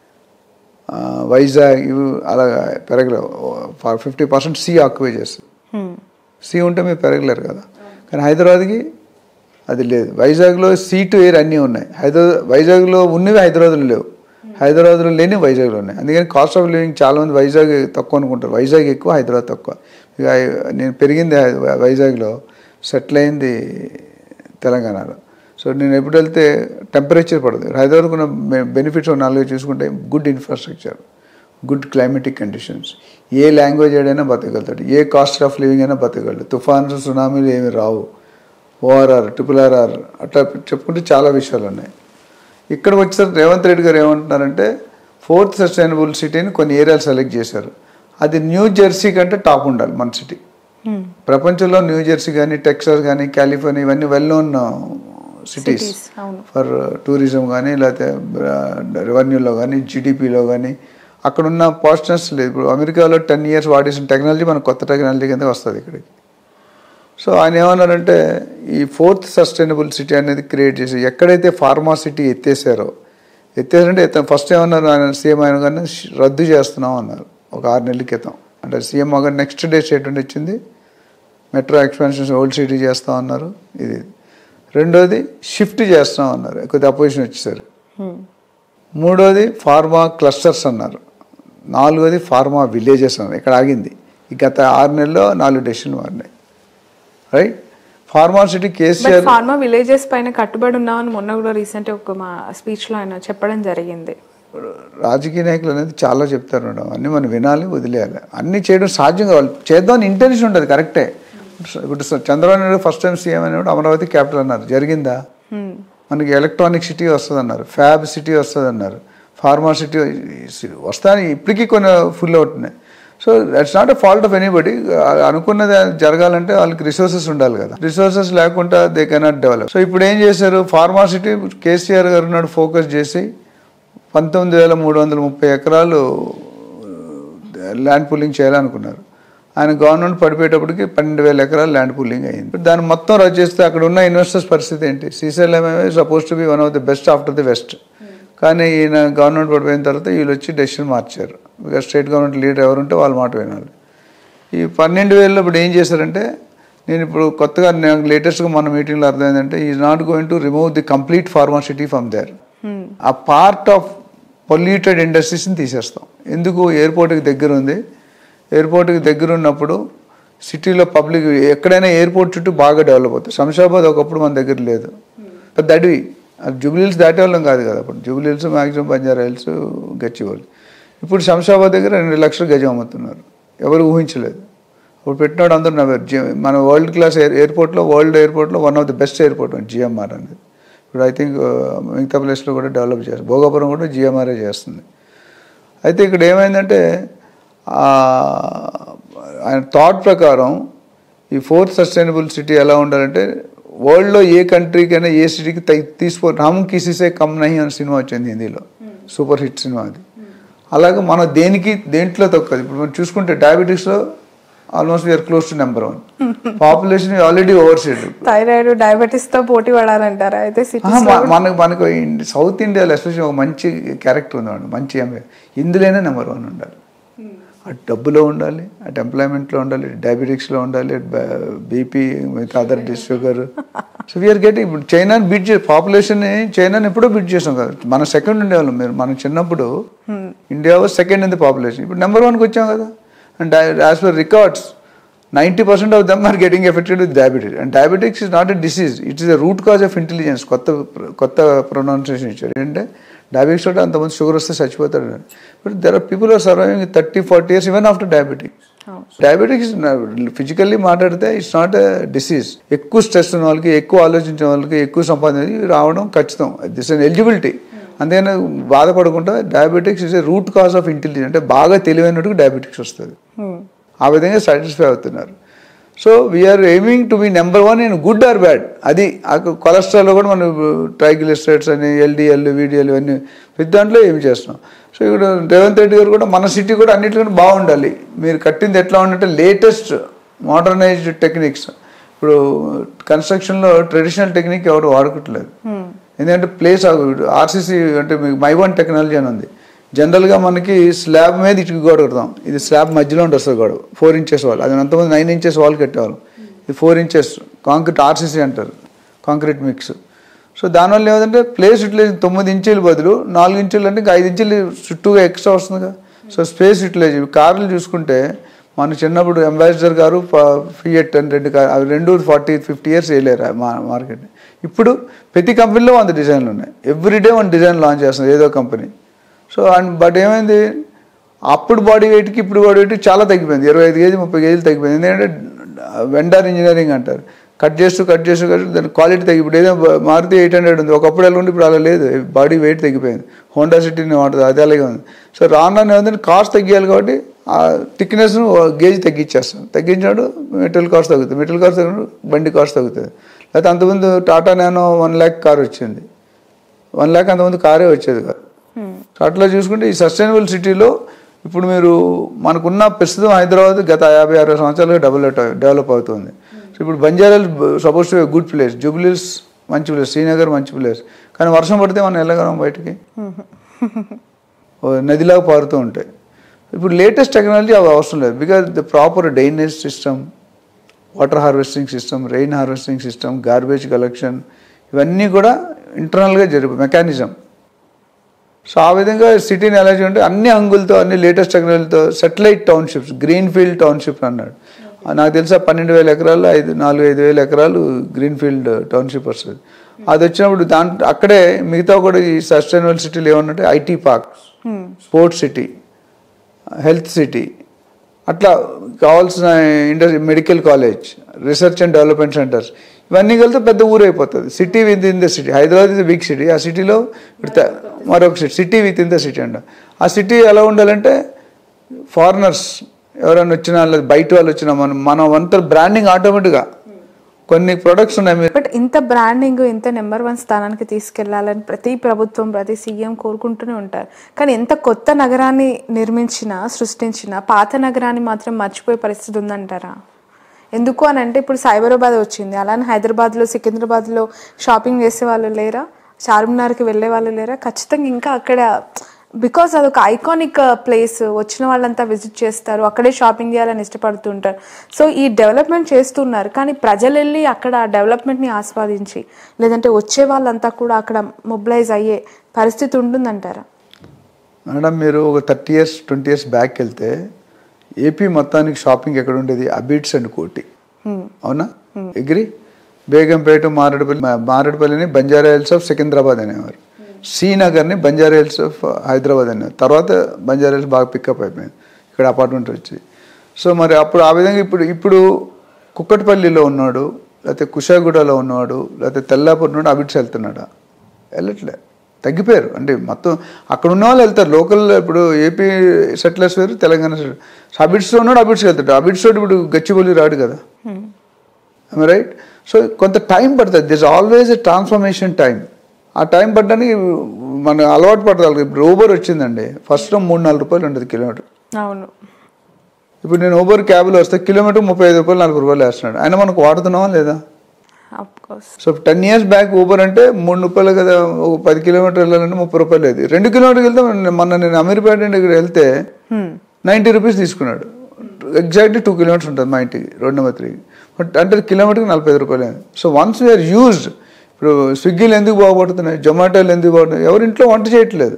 ఆ, వైజాగ్ ఇవి అలా పెరగలేవు ఫిఫ్టీ పర్సెంట్ సి ఆక్యుపై చేస్తుంది సి ఉంటే మీరు పెరగలేరు కదా కానీ హైదరాబాద్కి అది లేదు వైజాగ్లో సీ టు ఎయిర్ అన్నీ ఉన్నాయి హైదరాబాద్ వైజాగ్లో ఉన్నవి హైదరాబాద్లో లేవు హైదరాబాద్లో లేని వైజాగ్లో ఉన్నాయి అందుకని కాస్ట్ ఆఫ్ లివింగ్ చాలా మంది వైజాగ్ తక్కువ అనుకుంటారు వైజాగ్ ఎక్కువ హైదరాబాద్ తక్కువ ఇక నేను పెరిగింది హై- వైజాగ్లో సెటిల్ అయింది తెలంగాణలో సో నేను ఎప్పుడు వెళ్తే టెంపరేచర్ పడదు హైదరాబాద్కు ఉన్న బెనిఫిట్స్ నాలుగు చూసుకుంటే good infrastructure good climatic conditions ఏ లాంగ్వేజ్ ఏడైనా బతకగలుగుతాడు ఏ కాస్ట్ ఆఫ్ లివింగ్ అయినా బతకగలడు తుఫాన్స్ సునామీలు ఏమి రావు ఓఆర్ఆర్ ట్రిపుల్ ఆర్ఆర్ అట్లా చెప్పుకుంటే చాలా విషయాలు ఉన్నాయి ఇక్కడ వచ్చేసరికి రేవంత్ రెడ్డి గారు ఏమంటున్నారంటే ఫోర్త్ సస్టైనబుల్ సిటీని కొన్ని ఏరియాలు సెలెక్ట్ చేశారు అది న్యూ జెర్సీ కంటే టాప్ ఉండాలి మన సిటీ ప్రపంచంలో న్యూ జెర్సీ కానీ టెక్సాస్ కానీ కాలిఫోర్నియా ఇవన్నీ వెల్ నోన్ సిటీస్ Cities, అవును. ఫర్ టూరిజం కానీ లేకపోతే రెవెన్యూలో కానీ జీడిపిలో కానీ అక్కడ ఉన్న పాజిటివ్స్ లేదు ఇప్పుడు అమెరికాలో టెన్ ఇయర్స్ వాడేసిన టెక్నాలజీ మనకు కొత్త టెక్నాలజీ కింద వస్తుంది ఇక్కడికి సో ఆయన ఏమన్నారంటే ఈ ఫోర్త్ సస్టైనబుల్ సిటీ అనేది క్రియేట్ చేసి ఎక్కడైతే ఫార్మా సిటీ ఎత్తేసారో ఎత్తేసారంటే ఎత్త ఫస్ట్ ఏమన్నారు ఆయన సీఎం ఆయన కానీ రద్దు చేస్తున్నాం అన్నారు ఒక ఆరు నెలల క్రితం అంటే CM garu next day statement ఇచ్చింది మెట్రో ఎక్స్పాన్షన్ ఓల్డ్ సిటీ చేస్తాం అన్నారు ఇది రెండోది షిఫ్ట్ చేస్తాం అన్నారు కొద్ది అపోజిషన్ వచ్చేసారు మూడోది ఫార్మా క్లస్టర్స్ అన్నారు నాలుగోది ఫార్మా విలేజెస్ అన్నారు ఇక్కడ ఆగింది ఈ గత ఆరు నెలల్లో నాలుగు డెసిషన్లు మారినాయి right pharma city but KCR pharma villages పైన కట్టుబడి ఉన్నామని మొన్న కూడా రీసెంట్ ఒక మా స్పీచ్ లో ఆయన చెప్పడం జరిగింది రాజకీయ నాయకులు అనేది చాలా చెప్తారు మేడం అన్నీ మనం వినాలి వదిలేయాలి అన్నీ చేయడం సాధ్యం కావాలి చేద్దామని ఇంటెన్షన్ ఉంటుంది కరెక్టే ఇప్పుడు Chandrababu Naidu first time CM అనేప్పుడు అమరావతి క్యాపిటల్ అన్నారు జరిగిందా మనకి ఎలక్ట్రానిక్ సిటీ వస్తుంది అన్నారు ఫ్యాబ్ సిటీ వస్తుంది అన్నారు ఫార్మా సిటీ వస్తాయని ఇప్పటికీ కొన్ని ఫుల్ అవుతున్నాయి so that's not a fault of anybody అనుకున్నది జరగాలంటే వాళ్ళకి రిసోర్సెస్ ఉండాలి కదా రిసోర్సెస్ లేకుండా దే కెనాట్ డెవలప్ సో ఇప్పుడు ఏం చేశారు ఫార్మా సిటీ కేసీఆర్ గారు నాడు ఫోకస్ చేసి పంతొమ్మిది వేల మూడు వందల ముప్పై ఎకరాలు ల్యాండ్ పూలింగ్ చేయాలనుకున్నారు ఆయన గవర్నమెంట్ పడిపోయేటప్పటికి పన్నెండు వేల ఎకరాలు ల్యాండ్ పూలింగ్ అయింది ఇప్పుడు దాన్ని మొత్తం రద్దు చేస్తే అక్కడ ఉన్న ఇన్వెస్టర్స్ పరిస్థితి ఏంటి Srisailam suppose to be one of the best after the west కానీ ఈయన గవర్నమెంట్ పడిపోయిన తర్వాత వీళ్ళు వచ్చి డెసిషన్ మార్చారు బికాస్ స్టేట్ గవర్నమెంట్ లీడర్ ఎవరుంటే వాళ్ళ మాట వినాలి ఈ పన్నెండు వేలలో ఇప్పుడు ఏం చేశారంటే నేను ఇప్పుడు కొత్తగా నాకు లేటెస్ట్గా మన మీటింగ్లో అర్థమైందంటే is not going to remove the complete pharma city from there ఆ పార్ట్ ఆఫ్ పొల్యూటెడ్ ఇండస్ట్రీస్ని తీసేస్తాం ఎందుకు ఎయిర్పోర్ట్కి దగ్గర ఉంది ఎయిర్పోర్ట్కి దగ్గర ఉన్నప్పుడు సిటీలో పబ్లిక్ ఎక్కడైనా ఎయిర్పోర్ట్ చుట్టూ బాగా డెవలప్ అవుతుంది శంషాబాద్ ఒకప్పుడు మన దగ్గర లేదు పెద్ద అడవి అది జూబిలీల్స్ దాటేవాళ్ళం కాదు కదా అప్పుడు జూబిలీల్స్ మ్యాక్సిమం బంజారా హిల్స్ గచ్చివాళ్ళు ఇప్పుడు శంషాబాద్ దగ్గర రెండు లక్షల గజం అమ్ముతున్నారు ఎవరు ఊహించలేదు ఇప్పుడు పెట్టినాడు అందరూ నవ్వారు జి- మన వరల్డ్ క్లాస్ ఎయిర్ ఎయిర్పోర్ట్లో వరల్డ్ ఎయిర్పోర్ట్లో one of the best airport GMR అనేది ఇప్పుడు ఐ థింక్ మిగతా ప్లేస్లో కూడా డెవలప్ చేస్తారు భోగాపురం కూడా జిఎంఆర్ఏ చేస్తుంది అయితే ఇక్కడ ఏమైందంటే ఆ, ఆయన థాట్ ప్రకారం ఈ ఫోర్త్ సస్టైనబుల్ సిటీ ఎలా ఉండాలంటే వరల్డ్లో ఏ కంట్రీకైనా ఏ సిటీకి తీసుకో రామ్ కిసిసే కమ్ నహి అనే సినిమా వచ్చింది హిందీలో సూపర్ హిట్ సినిమా అది అలాగే మనం దేనికి దేంట్లో తక్కువ ఇప్పుడు మనం చూసుకుంటే డయాబెటిక్స్లో almost we're close to number one population already over seed thyroid diabetes తో పోటీ పడాలంటారా అయితే ఆహా, సిటీస్ మ- మనకు మనకు ఈ సౌత్ ఇండియాలో ఎస్పెషల్లీ ఒక మంచి క్యారెక్టర్ ఉందండి మంచి ఎంఏ ఇందులోనే నెంబర్ వన్ ఉండాలి అటు డబ్బులో ఉండాలి అటు ఎంప్లాయ్మెంట్లో ఉండాలి డయాబెటిక్స్లో ఉండాలి బీపీ మిగతా other dis sugar so we're getting ఇప్పుడు చైనాని బీట్ చే పాపులేషన్ చైనాని ఎప్పుడో బీట్ చేసాం కదా మన సెకండ్ ఉండేవాళ్ళం మీరు మనం చిన్నప్పుడు India was second in the population ఇప్పుడు నెంబర్ వన్కి వచ్చాం కదా and as per records ninety percent of them are getting affected with diabetes and diabetics is not a disease it is the root cause of intelligence కొత్త కొత్త pronunciation ఇచ్చారు ఏంటంటే diabetics తోటి అంతమంది షుగర్ వస్తే చచ్చిపోతాడు but there are people are surviving thirty forty years even after diabetics diabetics physically మాట్లాడితే it's not a disease ఎక్కువ స్ట్రెస్ ఉన్న వాళ్ళకి ఎక్కువ ఆలోచించిన వాళ్ళకి ఎక్కువ సంపాదించి రావడం ఖచ్చితం దిస్ అన్ ఎలిజిబిలిటీ అంతేగాని బాధపడకుండా diabetics is a root cause of intelligence అంటే బాగా తెలివైనట్టుగా డయాబెటిక్స్ వస్తుంది ఆ విధంగా సాటిస్ఫై అవుతున్నారు so we're aiming to be number one in good or bad అది ఆ కొలెస్ట్రాల్లో కూడా మనం ట్రైగ్లిస్టరేట్స్ అని ఎల్డిఎల్ వీడిఎల్ ఇవన్నీ ప్రతి దాంట్లో ఏమి చేస్తున్నాం సో ఇక్కడ రేవంత్ రెడ్డి గారు కూడా మన సిటీ కూడా అన్నిటికంటే బాగుండాలి మీరు కట్టింది ఎట్లా ఉందంటే లేటెస్ట్ మోడర్నైజ్డ్ టెక్నిక్స్ ఇప్పుడు కన్స్ట్రక్షన్లో ట్రెడిషనల్ టెక్నిక్ ఎవరు వాడుకోవట్లేదు ఎందుకంటే ప్లేస్ ఆర్సీసీ అంటే మీకు మైవన్ టెక్నాలజీ అని ఉంది జనరల్గా మనకి స్లాబ్ మీద ఇటుక గోడ కడతాం ఇది స్లాబ్ మధ్యలో ఉంటుంది వస్తుంది గోడ ఫోర్ ఇంచెస్ వాళ్ళు అది అంతమంది నైన్ ఇంచెస్ వాళ్ళు కట్టేవాళ్ళు ఇది ఫోర్ ఇంచెస్ కాంక్రీట్ ఆర్సీసీ అంటారు కాంక్రీట్ మిక్స్ సో దానివల్ల ఏమంటే ప్లేస్ యూటిలైజ్ తొమ్మిది ఇంచులు బదులు నాలుగు ఇంచులు అంటే ఇంకా ఐదు ఇంచులు చుట్టూగా ఎక్స్ట్రా వస్తుందిగా సో స్పేస్ యూటిలైజ్ కార్లు చూసుకుంటే మన చిన్నప్పుడు అంబాసిడర్ గారు ఫియట్ అని రెండు కార్ అవి రెండు ఫార్టీ ఫిఫ్టీ ఇయర్స్ వేయలేరు మా మార్కెట్ ఇప్పుడు ప్రతి కంపెనీలో వంద డిజైన్లు ఉన్నాయి ఎవ్రీడే వన్ డిజైన్ లాంచ్ చేస్తుంది ఏదో కంపెనీ సో అండ్ బట్ ఏమైంది అప్పుడు బాడీ వెయిట్కి ఇప్పుడు బాడీ వెయిట్కి చాలా తగ్గిపోయింది ఇరవై ఐదు కేజీ ముప్పై కేజీలు తగ్గిపోయింది ఎందుకంటే వెండర్ ఇంజనీరింగ్ అంటారు కట్ చేస్తూ కట్ చేస్తూ కట్ చేస్తూ దాని క్వాలిటీ తగ్గి ఇప్పుడు ఏదో మారుతి ఎయిట్ హండ్రెడ్ ఉంది ఒకప్పుడు ఎలా ఉండి ఇప్పుడు అలా లేదు బాడీ వెయిట్ తగ్గిపోయింది హోండా సిటీని వాడుతుంది అది అలాగే ఉంది సో రాను ఏమంటే కాస్ట్ తగ్గియాలి కాబట్టి ఆ థిక్నెస్ గేజ్ తగ్గించేస్తాం తగ్గించాడు మెటీరియల్ కాస్ట్ తగ్గుతుంది మెటీరియల్ కాస్ట్ తగ్గినప్పుడు బండి కాస్ట్ తగ్గుతుంది లేకపోతే అంతకుముందు Tata Nano one lakh car వచ్చింది వన్ ల్యాక్ అంతకుముందు కారే వచ్చేది కాదు సో అట్లా చూసుకుంటే ఈ సస్టైనబుల్ సిటీలో ఇప్పుడు మీరు మనకున్న ప్రస్తుతం హైదరాబాద్ గత యాభై అరవై సంవత్సరాలుగా డెవలప్ డెవలప్ అవుతుంది సో ఇప్పుడు బంజారాలు సపోజ్ టు గుడ్ ప్లేస్ జూబ్లీస్ మంచి ప్లేస్ శ్రీనగర్ మంచి ప్లేస్ కానీ వర్షం పడితే మనం వెళ్ళగలం బయటికి ఓ నదిలాగా పారుతూ ఉంటాయి ఇప్పుడు లేటెస్ట్ టెక్నాలజీ అవి అవసరం లేదు because the proper drainage system water harvesting system rain harvesting system garbage collection ఇవన్నీ కూడా ఇంటర్నల్గా జరిపి మెకానిజం సో ఆ విధంగా సిటీని ఎలా చేయాలంటే అన్ని హంగులతో అన్ని లేటెస్ట్ టెక్నాలజీతో satellite townships green field township అన్నాడు ఆ నాకు తెలుసా పన్నెండు వేల ఎకరాలు ఐదు నాలుగు ఐదు వేల ఎకరాలు గ్రీన్ ఫీల్డ్ టౌన్షిప్ వస్తుంది అది వచ్చినప్పుడు దాంట్లో అక్కడే మిగతా కూడా ఈ సస్టైనబుల్ సిటీలు ఏమన్నంటే IT park sports city health city అట్లా కావాల్సిన industry medical college research and development centres ఇవన్నీ కలిస్తే పెద్ద ఊరు అయిపోతుంది city within the city Hyderabad is big city ఆ సిటీలో ఇప్పుడు త- మరొక city city within the city అంట ఆ సిటీ ఎలా ఉండాలంటే ఫారినర్స్ ఎవరైనా వచ్చినా లేదా బయట వాళ్ళు వచ్చినా మనం మనం అంతా బ్రాండింగ్ ఆటోమేటిక్గా కొన్ని ప్రొడక్ట్స్ ఉన్నాయి మీరు బట్ ఇంత బ్రాండింగ్ ఇంత నెంబర్ వన్ స్థానానికి తీసుకెళ్లాలని ప్రతి ప్రభుత్వం ప్రతి సీఎం కోరుకుంటూనే ఉంటారు కానీ ఎంత కొత్త నగరాన్ని నిర్మించినా సృష్టించినా పాత నగరాన్ని మాత్రం మర్చిపోయే పరిస్థితి ఉందంటారా ఎందుకు అని అంటే ఇప్పుడు సైబరాబాద్ వచ్చింది అలానే హైదరాబాద్లో సికింద్రాబాద్లో షాపింగ్ చేసే వాళ్ళు లేరా చార్మినార్కి వెళ్ళే వాళ్ళు లేరా ఖచ్చితంగా ఇంకా అక్కడ బికాస్ అదొక ఐకానిక్ ప్లేస్ వచ్చిన వాళ్ళంతా విజిట్ చేస్తారు అక్కడే షాపింగ్ చేయాలని ఇష్టపడుతుంటారు సో ఈ డెవలప్మెంట్ చేస్తున్నారు కానీ ప్రజలు వెళ్ళి అక్కడ ఆ డెవలప్మెంట్ని ఆస్వాదించి లేదంటే వచ్చే వాళ్ళంతా కూడా అక్కడ మొబిలైజ్ అయ్యే పరిస్థితి ఉంటుందంటారా మేడం మీరు ఒక thirty years twenty years back వెళ్తే ఏపీ మొత్తానికి షాపింగ్ ఎక్కడ ఉండేది అబిడ్స్ అండ్ కోటి అవునా ఎగ్రి బేగంపేట మారేడుపల్లి మా- మారేడుపల్లిని బంజారా హిల్స్ ఆఫ్ సికింద్రాబాద్ అనేవారు శ్రీనగర్ని బంజారా హిల్స్ ఆఫ్ హైదరాబాద్ అనేవారు తర్వాత బంజారా హిల్స్ బాగా పికప్ అయిపోయింది ఇక్కడ అపార్ట్మెంట్ వచ్చి సో మరి అప్పుడు ఆ విధంగా ఇప్పుడు ఇప్పుడు కుక్కటిపల్లిలో ఉన్నాడు లేకపోతే కుషాగూడలో ఉన్నాడు లేకపోతే తెల్లాపూర్ నుండి అబిడ్స్ వెళ్తున్నాడా వెళ్ళట్లే తగ్గిపోయారు అంటే మొత్తం అక్కడ ఉన్న వాళ్ళు వెళ్తారు లోకల్ ఇప్పుడు ఏపీ సెటిలర్స్ వేరు తెలంగాణ సెటిలర్స్ అబిడ్స్లో ఉన్నాడు అబిడ్స్ వెళ్తాడు అబిడ్స్ తోటి ఇప్పుడు గచ్చిబౌలి రాడు కదా రైట్ సో కొంత టైం పడుతుంది this always a transformation time ఆ టైం పడడానికి మన అలవాటు పడతారు ఇప్పుడు ఊబర్ వచ్చిందండి ఫస్ట్ మూడు నాలుగు రూపాయలు ఉంటుంది కిలోమీటర్ అవును ఇప్పుడు నేను ఊబర్ క్యాబ్లో వస్తే కిలోమీటర్ ముప్పై ఐదు రూపాయలు నలభై రూపాయలు వేస్తున్నాడు ఆయన మనకు వాడుతున్నావా లేదా of course so ten years back Uber అంటే మూడు రూపాయలు కదా ఒక పది కిలోమీటర్లు వెళ్ళాలంటే ముప్పై రూపాయలు లేదు రెండు కిలోమీటర్కి వెళ్తే మొన్న- మొన్న నేను అమీర్పేట దగ్గర వెళ్తే నైంటీ రూపీస్ తీసుకున్నాడు ఎగ్జాక్ట్లీ టూ కిలోమీటర్స్ ఉంటుంది మా ఇంటికి రోడ్ నెంబర్ త్రీ బట్ అంటే కిలోమీటర్కి నలభై ఐదు రూపాయలు అయింది సో వన్స్ వీఆర్ యూజ్డ్ ఇప్పుడు స్విగ్గీలు ఎందుకు బాగుపడుతున్నాయి జొమాటోలు ఎందుకు బాగుంటున్నాయి ఎవరు ఇంట్లో వంట చేయట్లేదు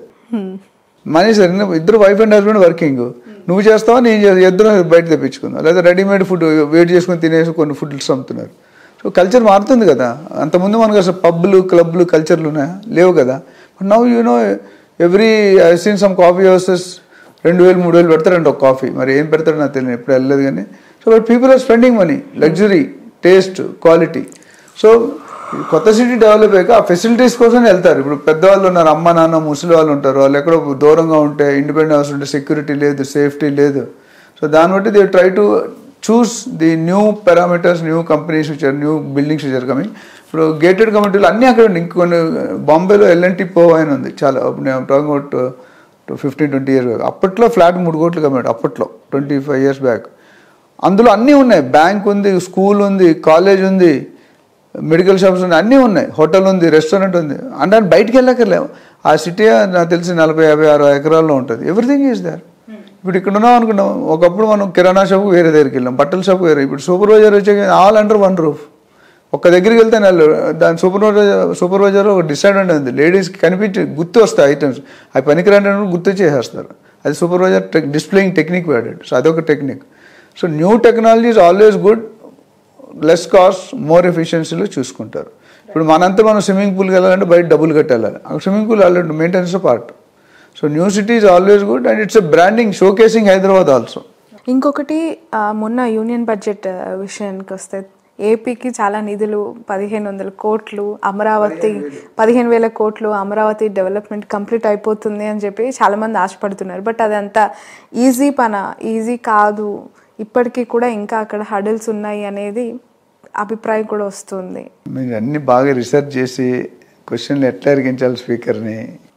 మనీ సరే ఇద్దరు వైఫ్ అండ్ హస్బెండ్ వర్కింగ్ నువ్వు చేస్తావా నేను చేస్తా ఇద్దరు బయట తెప్పించుకుందాం లేదా రెడీమేడ్ ఫుడ్ వేడి చేసుకొని తినేసి కొన్ని ఫుడ్స్ అమ్ముతున్నారు సో కల్చర్ మారుతుంది కదా అంతకుముందు మనకు అసలు పబ్లు క్లబ్లు కల్చర్లు ఉన్నాయా లేవు కదా but now you know every I seen some coffee houses రెండు వేలు మూడు వేలు పెడతారండి ఒక కాఫీ మరి ఏం పెడతారో నాకు తెలియదు ఎప్పుడు వెళ్ళలేదు కానీ so but people are spending money luxury taste quality so ఈ కొత్త సిటీ డెవలప్ అయ్యాక ఆ ఫెసిలిటీస్ కోసం వెళ్తారు ఇప్పుడు పెద్దవాళ్ళు ఉన్నారు అమ్మ నాన్న ముసలి వాళ్ళు ఉంటారు వాళ్ళు ఎక్కడో దూరంగా ఉంటే ఇండిపెండెంట్ హౌస్ ఉంటే సెక్యూరిటీ లేదు సేఫ్టీ లేదు సో దాన్ని బట్టి they try to choose the new parameters new companies which new buildings which are coming ఇప్పుడు గేటెడ్ కమ్యూనిటీలు అన్నీ అక్కడ ఉన్నాయి ఇంకొన్ని బాంబేలో ఎల్ఎన్టీ పో అని ఉంది చాలా అప్పుడు నేను talking out fifteen twenty years back అప్పట్లో ఫ్లాట్ మూడు కోట్లు కమ్మాడు అప్పట్లో ట్వంటీ ఫైవ్ ఇయర్స్ బ్యాక్ అందులో అన్నీ ఉన్నాయి బ్యాంక్ ఉంది స్కూల్ ఉంది కాలేజ్ ఉంది మెడికల్ షాప్స్ ఉన్నాయి అన్నీ ఉన్నాయి హోటల్ ఉంది రెస్టారెంట్ ఉంది అంటే బయటికి వెళ్ళక్కర్లేము ఆ సిటీ నాకు తెలిసి నలభై యాభై ఆరు ఎకరాల్లో ఉంటుంది ఎవ్రీథింగ్ ఈజ్ దేర్ ఇప్పుడు ఇక్కడ ఉన్నాం అనుకున్నాం ఒకప్పుడు మనం కిరాణా షాప్ వేరే దగ్గరికి వెళ్ళాం బట్టల షాప్ వేరే ఇప్పుడు సూపర్వైజర్ వచ్చే ఆల్ అండర్ వన్ రూఫ్ ఒక్క దగ్గరికి వెళ్తే నెల దాని సూపర్వైజర్ సూపర్వైజర్ ఒక డిసడ్వాంటేజ్ ఉంది లేడీస్కి కనిపించి గుర్తు వస్తాయి ఐటమ్స్ అవి పనికిరాని గుర్తు చేసేస్తారు అది సూపర్వైజర్ టెక్ డిస్ప్లేయింగ్ టెక్నిక్ వాడాడు సో అదొక technique so new technology is always good less cost more ఎఫిషియన్సీలో చూసుకుంటారు ఇప్పుడు మనంతా మనం స్విమ్మింగ్ పూల్కి వెళ్ళాలంటే బయట డబ్బులు కట్టాలి అక్కడ swimming pool already maintenance part so new city is always good and it's a branding showcasing Hyderabad also ఇంకొకటి ఆ, మొన్న యూనియన్ బడ్జెట్ ఆ, విషయానికి వస్తే ఏపీకి చాలా నిధులు పదిహేను వందల కోట్లు అమరావతి పదిహేను వేల కోట్లు అమరావతి డెవలప్మెంట్ కంప్లీట్ అయిపోతుంది అని చెప్పి చాలా మంది ఆశపడుతున్నారు బట్ అదంతా ఈజీ పన ఈజీ కాదు ఇప్పటికీ కూడా ఇంకా అక్కడ హడల్స్ ఉన్నాయి అనేది అభిప్రాయం కూడా వస్తుంది మీరు అన్ని బాగా రీసెర్చ్ చేసి క్వశ్చన్లు ఎట్లా అరిగించాలి స్పీకర్ని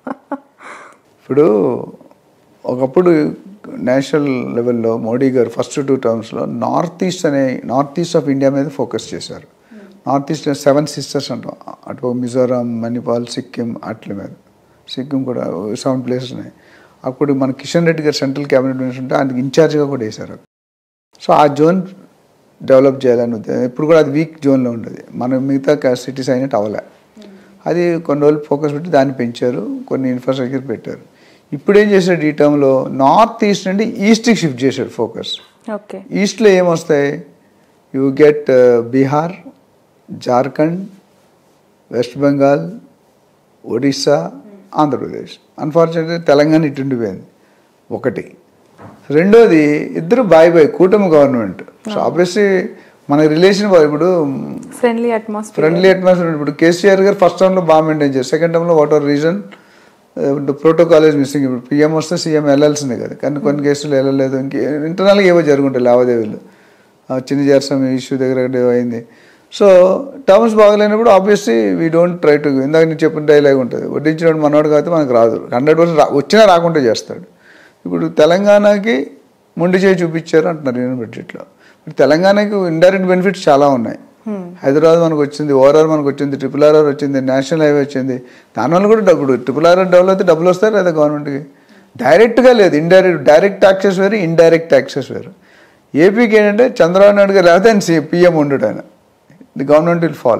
ఇప్పుడు ఒకప్పుడు నేషనల్ లెవెల్లో మోడీ గారు ఫస్ట్ టూ టర్మ్స్లో నార్త్ ఈస్ట్ అనే నార్త్ ఈస్ట్ ఆఫ్ ఇండియా మీద ఫోకస్ చేశారు నార్త్ ఈస్ట్ సెవెన్ సిస్టర్స్ అంటాం అటు మిజోరాం మణిపాల్ సిక్కిం అట్ల మీద సిక్కిం కూడా సెవెన్ ప్లేసెస్ ఉన్నాయి అప్పుడు మన కిషన్ రెడ్డి గారు సెంట్రల్ క్యాబినెట్ మినిస్టర్ ఉంటే ఆయనకి ఇన్ఛార్జ్గా కూడా వేశారు సో ఆ జోన్ డెవలప్ చేయాలని ఉద్దేశం ఇప్పుడు కూడా అది వీక్ జోన్లో ఉండేది మన మిగతా సిటీస్ అయినట్టు అవ్వలే అది కొన్ని రోజులు ఫోకస్ పెట్టి దాన్ని పెంచారు కొన్ని ఇన్ఫ్రాస్ట్రక్చర్ పెట్టారు ఇప్పుడు ఏం చేశాడు ఈ టర్మ్లో నార్త్ ఈస్ట్ నుండి ఈస్ట్కి షిఫ్ట్ చేశాడు ఫోకస్ ఓకే ఈస్ట్లో ఏమొస్తాయి you get Bihar Jharkhand West Bengal Odisha Andhra Pradesh unfortunately Telangana ఇటుండిపోయింది ఒకటి రెండోది ఇద్దరు బాయ్ బాయ్ కూటమి గవర్నమెంట్ సో ఆబ్వియస్లీ మన రిలేషన్ ఇప్పుడు ఫ్రెండ్లీ అట్మాస్ఫియర్ ఫ్రెండ్లీ అట్మాస్ఫియర్ ఇప్పుడు కేసీఆర్ గారు ఫస్ట్ టర్మ్లో బాగా మెయింటైన్ చేశారు సెకండ్ టర్మ్లో what are reason protocol is missing ఇప్పుడు పిఎం వస్తే సీఎం వెళ్ళాల్సిందే కదా కానీ కొన్ని కేసులు వెళ్ళలేదు ఇంక ఇంటర్నల్గా ఏవో జరుగుంటాయి లావాదేవీలు ఆ చిన్న చేరసం ఇష్యూ దగ్గర అక్కడ ఏవో అయింది సో టర్మ్స్ బాగలేనప్పుడు obviously we don't try to ఇందాక నేను చెప్పిన డైలాగ్ ఉంటుంది వడ్డించినప్పుడు మనోడు కాకపోతే మనకు రాదు హండ్రెడ్ పర్సెంట్ వచ్చినా రాకుండా చేస్తాడు ఇప్పుడు తెలంగాణకి మొండి చేయి చూపించారు అంటున్నారు యూనియన్ బడ్జెట్లో ఇప్పుడు తెలంగాణకి ఇండైరెక్ట్ బెనిఫిట్స్ చాలా ఉన్నాయి హైదరాబాద్ మనకు వచ్చింది ఓఆర్ఆర్ మనకు వచ్చింది ట్రిపుల్ ఆర్ఆర్ వచ్చింది నేషనల్ హైవే వచ్చింది దానివల్ల కూడా డబ్బులు ట్రిపుల్ ఆర్ఆర్ డెవలప్ అయితే డబ్బులు వస్తాయి లేదా గవర్నమెంట్కి డైరెక్ట్గా లేదు ఇండైరెక్ట్ డైరెక్ట్ ట్యాక్సెస్ వేరు ఇండైరెక్ట్ ట్యాక్సెస్ వేరు ఏపీకి ఏంటంటే చంద్రబాబు నాయుడు గారు లేకపోతే ఆయన సీ పిఎం ఉండడు ఆయన ది గవర్నమెంట్ విల్ ఫాల్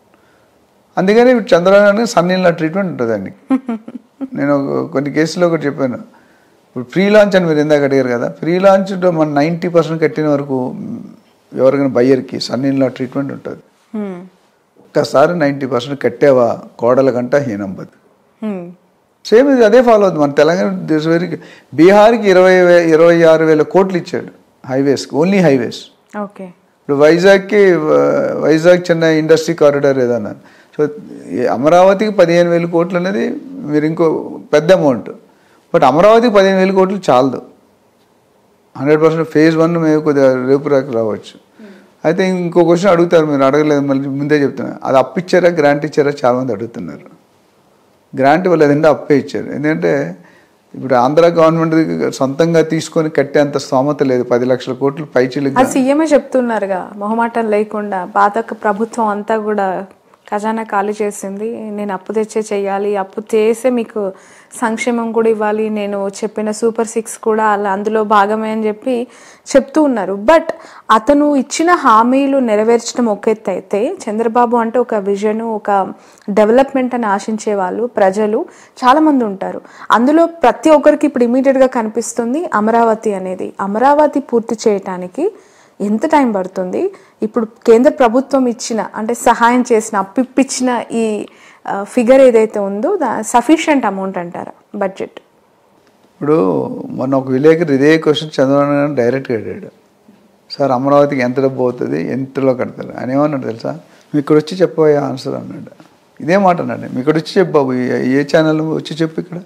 అందుకని ఇప్పుడు చంద్రబాబు నాయుడు సన్నీళ్ళ ట్రీట్మెంట్ ఉంటుంది ఆయనకి నేను ఒక- కొన్ని కేసులో ఒకటి చెప్పాను ఇప్పుడు ఫ్రీ లాంచ్ అని మీరు ఇందాక అడిగారు కదా ఫ్రీ లాంచ్ మన నైంటీ పర్సెంట్ కట్టిన వరకు మ్, ఎవరికైనా బయ్యర్కి సన్నీళ్ళ ట్రీట్మెంట్ ఉంటుంది హ్మ్. ఒక్కసారి నైంటీ పర్సెంట్ కట్టావా కోడల గంట హీనంబదు హ్మ్. సేమ్ ఇది అదే ఫాలో అవుతుంది మన తెలంగాణ దిస్ వెరీ బీహార్కి ఇరవై వే ఇరవై ఆరు వేల కోట్లు ఇచ్చాడు హైవేస్కి ఓన్లీ హైవేస్ ఓకే ఇప్పుడు వైజాగ్కి వ- వైజాగ్ చెన్నై ఇండస్ట్రీ కారిడార్ ఏదన్నా సో ఈ అమరావతికి పదిహేను వేల కోట్లు అనేది మీరు ఇంకో పెద్ద అమౌంట్ బట్ అమరావతికి పదిహేను వేల కోట్లు చాలదు హండ్రెడ్ పర్సెంట్ ఫేజ్ వన్ మేము కొద్దిగా రేపు రాక రావచ్చు అయితే ఇంకో క్వశ్చన్ అడుగుతారు మీరు అడగలేదు మళ్ళీ ముందే చెప్తున్నా అది అప్పు ఇచ్చారా గ్రాంట్ ఇచ్చారా చాలామంది అడుగుతున్నారు గ్రాంట్ ఇవ్వలేదంటే అప్పే ఇచ్చారు ఎందుకంటే ఇప్పుడు ఆంధ్ర గవర్నమెంట్ సొంతంగా తీసుకొని కట్టేంత స్తోమత లేదు పది లక్షల కోట్లు పైచీలకు అది సీఎంఏ చెప్తున్నారుగా మొహమాటం లేకుండా పాత ప్రభుత్వం అంతా కూడా ఖజానా ఖాళీ చేసింది నేను అప్పు తెచ్చే చెయ్యాలి అప్పు చేసే మీకు సంక్షేమం కూడా ఇవ్వాలి నేను చెప్పిన సూపర్ సిక్స్ కూడా అలా అందులో భాగమే అని చెప్పి చెప్తూ ఉన్నారు బట్ అతను ఇచ్చిన హామీలు నెరవేర్చడం ఒక ఎత్తు అయితే చంద్రబాబు అంటే ఒక విజన్ ఒక డెవలప్మెంట్ అని ఆశించే వాళ్ళు ప్రజలు చాలా మంది ఉంటారు అందులో ప్రతి ఒక్కరికి ఇప్పుడు immediate గా కనిపిస్తుంది అమరావతి అనేది అమరావతి పూర్తి చేయటానికి ఎంత టైం పడుతుంది ఇప్పుడు కేంద్ర ప్రభుత్వం ఇచ్చిన అంటే సహాయం చేసిన అప్పిప్పించిన ఈ ఫిగర్ ఏదైతే ఉందో సఫిషియంట్ అమౌంట్ అంటారా బడ్జెట్ ఇప్పుడు మొన్న ఒక విలేకరు ఇదే క్వశ్చన్ చంద్రబాబు నాయుడు డైరెక్ట్గా అడిగాడు సార్ అమరావతికి ఎంత డబ్బు అవుతుంది ఎంతలో కడతారు ఆయన ఏమన్నాడు తెలుసా మీ ఇక్కడ వచ్చి చెప్పబోయే ఆన్సర్ అన్నాడు ఇదే మాట అన్నాడు మీ ఇక్కడ వచ్చి చెప్పు బాబు ఏ- ఏ ఛానల్ వచ్చి చెప్పు ఇక్కడ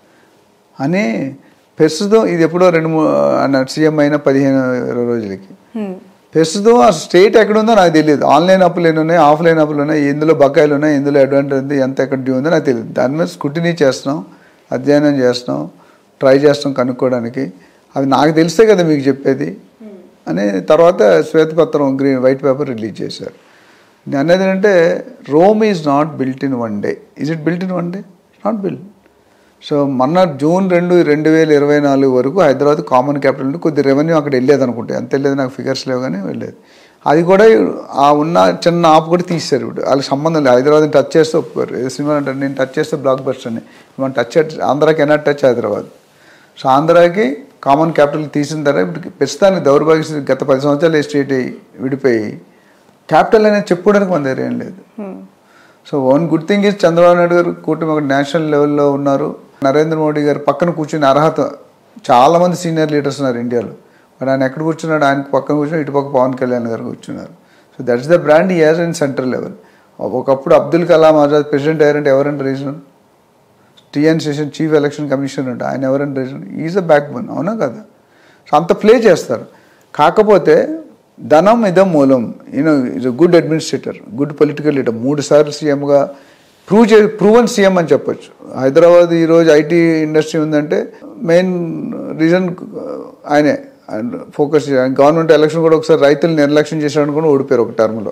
అని ప్రస్తుతం ఇది ఎప్పుడో రెండు మూడు అన్నాడు సీఎం అయిన పదిహేను ఇరవై రోజులకి ప్రస్తుతం ఆ స్టేట్ ఎక్కడ ఉందో నాకు తెలియదు ఆన్లైన్ అప్పులు ఎన్ని ఉన్నాయి ఆఫ్లైన్ అప్పులు ఉన్నాయి ఎందులో బకాయిలు ఉన్నాయి ఎందులో అడ్వాంటేజ్ ఉంది ఎంత ఎక్కడ డ్యూ ఉందో నాకు తెలియదు దాని మీద స్కూటినీ చేస్తున్నాం అధ్యయనం చేస్తున్నాం ట్రై చేస్తాం కనుక్కోవడానికి అది నాకు తెలిస్తే కదా మీకు చెప్పేది అని తర్వాత శ్వేతపత్రం గ్రీన్ వైట్ పేపర్ రిలీజ్ చేశారు నేను అనేది ఏంటంటే Rome is not built in one day is it built in one day not built so మొన్న జూన్ రెండు రెండు వేల ఇరవై నాలుగు వరకు హైదరాబాద్ కామన్ క్యాపిటల్ నుండి కొద్ది రెవెన్యూ అక్కడ వెళ్ళేది అనుకుంటే ఎంత వెళ్ళేది నాకు ఫిగర్స్ లేవు కానీ వెళ్ళేది అది కూడా ఆ ఉన్న చిన్న ఆప్ కూడా తీశారు ఇప్పుడు వాళ్ళకి సంబంధం లేదు హైదరాబాద్ టచ్ చేస్తే ఒప్పుకోరు ఏ సినిమా అంటారు నేను టచ్ చేస్తే బ్లాక్ బస్టర్ అని మనం టచ్ ఆంధ్రాకి ఎన్నట్ టచ్ హైదరాబాద్ సో ఆంధ్రాకి కామన్ క్యాపిటల్ తీసిన తర్వాత ఇప్పుడు ప్రస్తుతానికి దౌర్భాగ్య స్థితి గత పది సంవత్సరాలు స్టేట్ అయ్యి విడిపోయి క్యాపిటల్ అనేది చెప్పుకోవడానికి మన దగ్గర ఏం లేదు so one good thing is Chandrababu Naidu garu కూటమి ఒక నేషనల్ లెవెల్లో ఉన్నారు నరేంద్ర మోడీ గారు పక్కన కూర్చునే అర్హత చాలా మంది సీనియర్ లీడర్స్ ఉన్నారు ఇండియాలో మరి ఆయన ఎక్కడ కూర్చున్నాడు ఆయనకు పక్కన కూర్చుని ఇటు పక్క పవన్ కళ్యాణ్ గారు కూర్చున్నారు సో దట్స్ ద బ్రాండ్ ఈ యాజ్ ఇన్ సెంట్రల్ లెవెల్ ఒకప్పుడు అబ్దుల్ కలాం ఆజాద్ ప్రెసిడెంట్ అయ్యారంటే ఎవరంటే reason TN Seshan chief election commission అంటే ఆయన ఎవరంటే reason is a backbone అవునా కదా సో అంత ప్లే చేస్తారు కాకపోతే ధనం ఇదం మూలం ఈయన is a good administrator good political leader మూడు సార్లు సీఎంగా ప్రూవ్ చే ప్రూవన్ సీఎం అని చెప్పొచ్చు హైదరాబాద్ ఈరోజు ఐటీ ఇండస్ట్రీ ఉందంటే మెయిన్ రీజన్ ఆయనే అండ్ ఫోకస్ గవర్నమెంట్ ఎలక్షన్ కూడా ఒకసారి రైతులు నిర్లక్ష్యం చేశాడని కూడా ఓడిపోయారు ఒక టర్మ్లో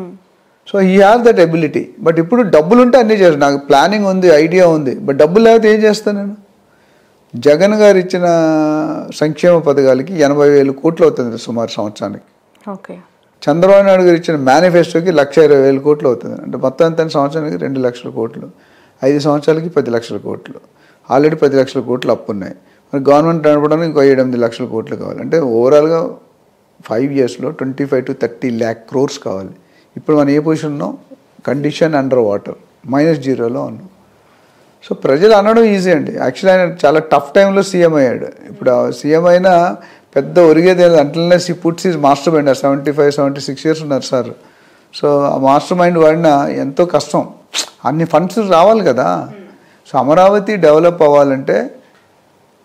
సో ఈ హ్యావ్ దట్ ఎబిలిటీ బట్ ఇప్పుడు డబ్బులు ఉంటే అన్నీ చేస్తాను నాకు ప్లానింగ్ ఉంది ఐడియా ఉంది బట్ డబ్బులు లేకపోతే ఏం చేస్తాను నేను జగన్ గారు ఇచ్చిన సంక్షేమ పథకాలకి ఎనభై వేలు కోట్లు అవుతుంది సుమారు సంవత్సరానికి ఓకే చంద్రబాబు నాయుడు గారు ఇచ్చిన మేనిఫెస్టోకి లక్ష ఇరవై వేల కోట్లు అవుతుంది అంటే మొత్తం అంత సంవత్సరానికి రెండు లక్షల కోట్లు ఐదు సంవత్సరాలకి పది లక్షల కోట్లు ఆల్రెడీ పది లక్షల కోట్లు అప్పు ఉన్నాయి మరి గవర్నమెంట్ నడపడానికి ఇంకో ఏడు ఎనిమిది లక్షల కోట్లు కావాలి అంటే ఓవరాల్గా ఫైవ్ ఇయర్స్లో twenty five to thirty lakh crores కావాలి ఇప్పుడు మనం ఏ పొజిషన్ ఉన్నాం కండిషన్ అండర్ వాటర్ మైనస్ జీరోలో ఉన్నాం సో ప్రజలు అనడం ఈజీ అండి యాక్చువల్లీ ఆయన చాలా టఫ్ టైంలో సీఎం అయ్యాడు ఇప్పుడు సీఎం అయినా పెద్ద ఒరిగేది అంటలనే సి పుట్స్ is mastermind seventy five seventy six years ఉన్నారు సార్ సో ఆ మాస్టర్ మైండ్ వాడిన ఎంతో కష్టం అన్ని ఫండ్స్ రావాలి కదా సో అమరావతి డెవలప్ అవ్వాలంటే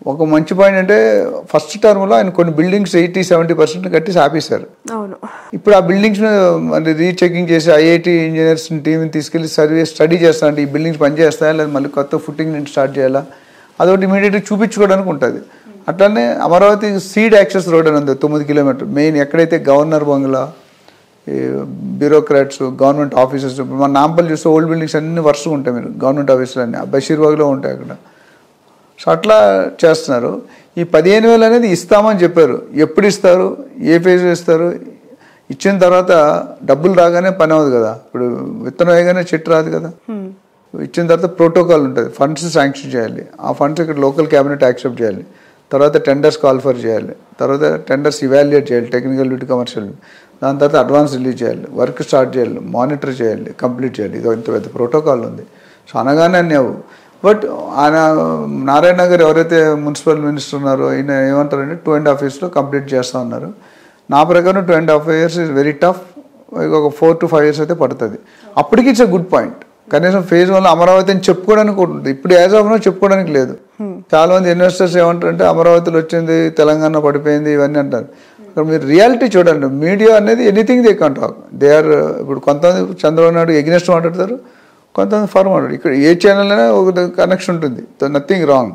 ఒక మంచి పాయింట్ అంటే ఫస్ట్ టర్మ్లో ఆయన కొన్ని బిల్డింగ్స్ ఎయిటీ సెవెంటీ పర్సెంట్ కట్టి ఆపేశారు అవును ఇప్పుడు ఆ బిల్డింగ్స్ మళ్ళీ రీచెకింగ్ చేసి ఐఐటి ఇంజనీర్స్ టీంని తీసుకెళ్లి సర్వే స్టడీ చేస్తానంటే ఈ బిల్డింగ్స్ పనిచేస్తాయా లేదా మళ్ళీ కొత్త ఫుట్టింగ్ నుంచి స్టార్ట్ చేయాలా అదొకటి ఇమీడియట్గా చూపించుకోవడానికి ఉంటుంది అట్లనే అమరావతి సీడ్ యాక్సెస్ రోడ్ అని ఉంది తొమ్మిది కిలోమీటర్ మెయిన్ ఎక్కడైతే గవర్నర్ బంగ్లా ఈ బ్యూరోక్రాట్స్ గవర్నమెంట్ ఆఫీసెస్ ఇప్పుడు మన నాంపల్లి చూస్తే ఓల్డ్ బిల్డింగ్స్ అన్ని వరుసగా ఉంటాయి మీరు గవర్నమెంట్ ఆఫీసులు అన్ని బషీర్బాగ్లో ఉంటాయి అక్కడ సో అట్లా చేస్తున్నారు ఈ పదిహేను వేలు అనేది ఇస్తామని చెప్పారు ఎప్పుడు ఇస్తారు ఏ ఫేజ్ ఇస్తారు ఇచ్చిన తర్వాత డబ్బులు రాగానే పని అవ్వదు కదా ఇప్పుడు విత్తనం వేయగానే చెట్టు రాదు కదా ఇచ్చిన తర్వాత ప్రోటోకాల్ ఉంటుంది ఫండ్స్ శాంక్షన్ చేయాలి ఆ ఫండ్స్ ఇక్కడ లోకల్ క్యాబినెట్ యాక్సెప్ట్ చేయాలి తర్వాత టెండర్స్ కాల్ఫర్ చేయాలి తర్వాత టెండర్స్ ఇవాల్యుయేట్ చేయాలి టెక్నికల్ డ్యూటీ కమర్షియల్ దాని తర్వాత అడ్వాన్స్ రిలీజ్ చేయాలి వర్క్ స్టార్ట్ చేయాలి మానిటర్ చేయాలి కంప్లీట్ చేయాలి ఇది ఇంత పెద్ద ప్రోటోకాల్ ఉంది సో అనగానే అన్నీ అవు బట్ ఆయన నారాయణ గారు ఎవరైతే మున్సిపల్ మినిస్టర్ ఉన్నారో ఆయన ఏమంటారంటే టూ అండ్ హాఫ్ ఇయర్స్లో కంప్లీట్ చేస్తా ఉన్నారు నా ప్రకారం two and half years is very tough ఒక ఫోర్ టు ఫైవ్ ఇయర్స్ అయితే పడుతుంది అప్పటికి ఇట్స్ గుడ్ పాయింట్ కనీసం ఫేజ్ వన్ అమరావతి అని చెప్పుకోవడానికి కూడా ఉంటుంది ఇప్పుడు యాజ్ ఆఫ్ నో చెప్పుకోవడానికి లేదు చాలా మంది ఇన్వెస్టర్స్ ఏమంటారంటే అమరావతిలో వచ్చింది తెలంగాణ పడిపోయింది ఇవన్నీ అంటారు ఇక్కడ మీరు రియాలిటీ చూడండి మీడియా అనేది anything they can talk they are ఇప్పుడు కొంతమంది చంద్రబాబు నాయుడు ఎగ్నెస్ట్ మాట్లాడతారు కొంతమంది ఫర్ మాట్లాడు ఇక్కడ ఏ ఛానల్ అయినా ఒక కనెక్షన్ ఉంటుంది నథింగ్ రాంగ్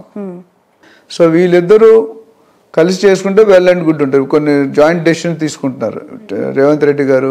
సో వీళ్ళిద్దరూ కలిసి చేసుకుంటే వెల్ అండ్ గుడ్ ఉంటారు కొన్ని జాయింట్ డెసిషన్ తీసుకుంటున్నారు రేవంత్ రెడ్డి గారు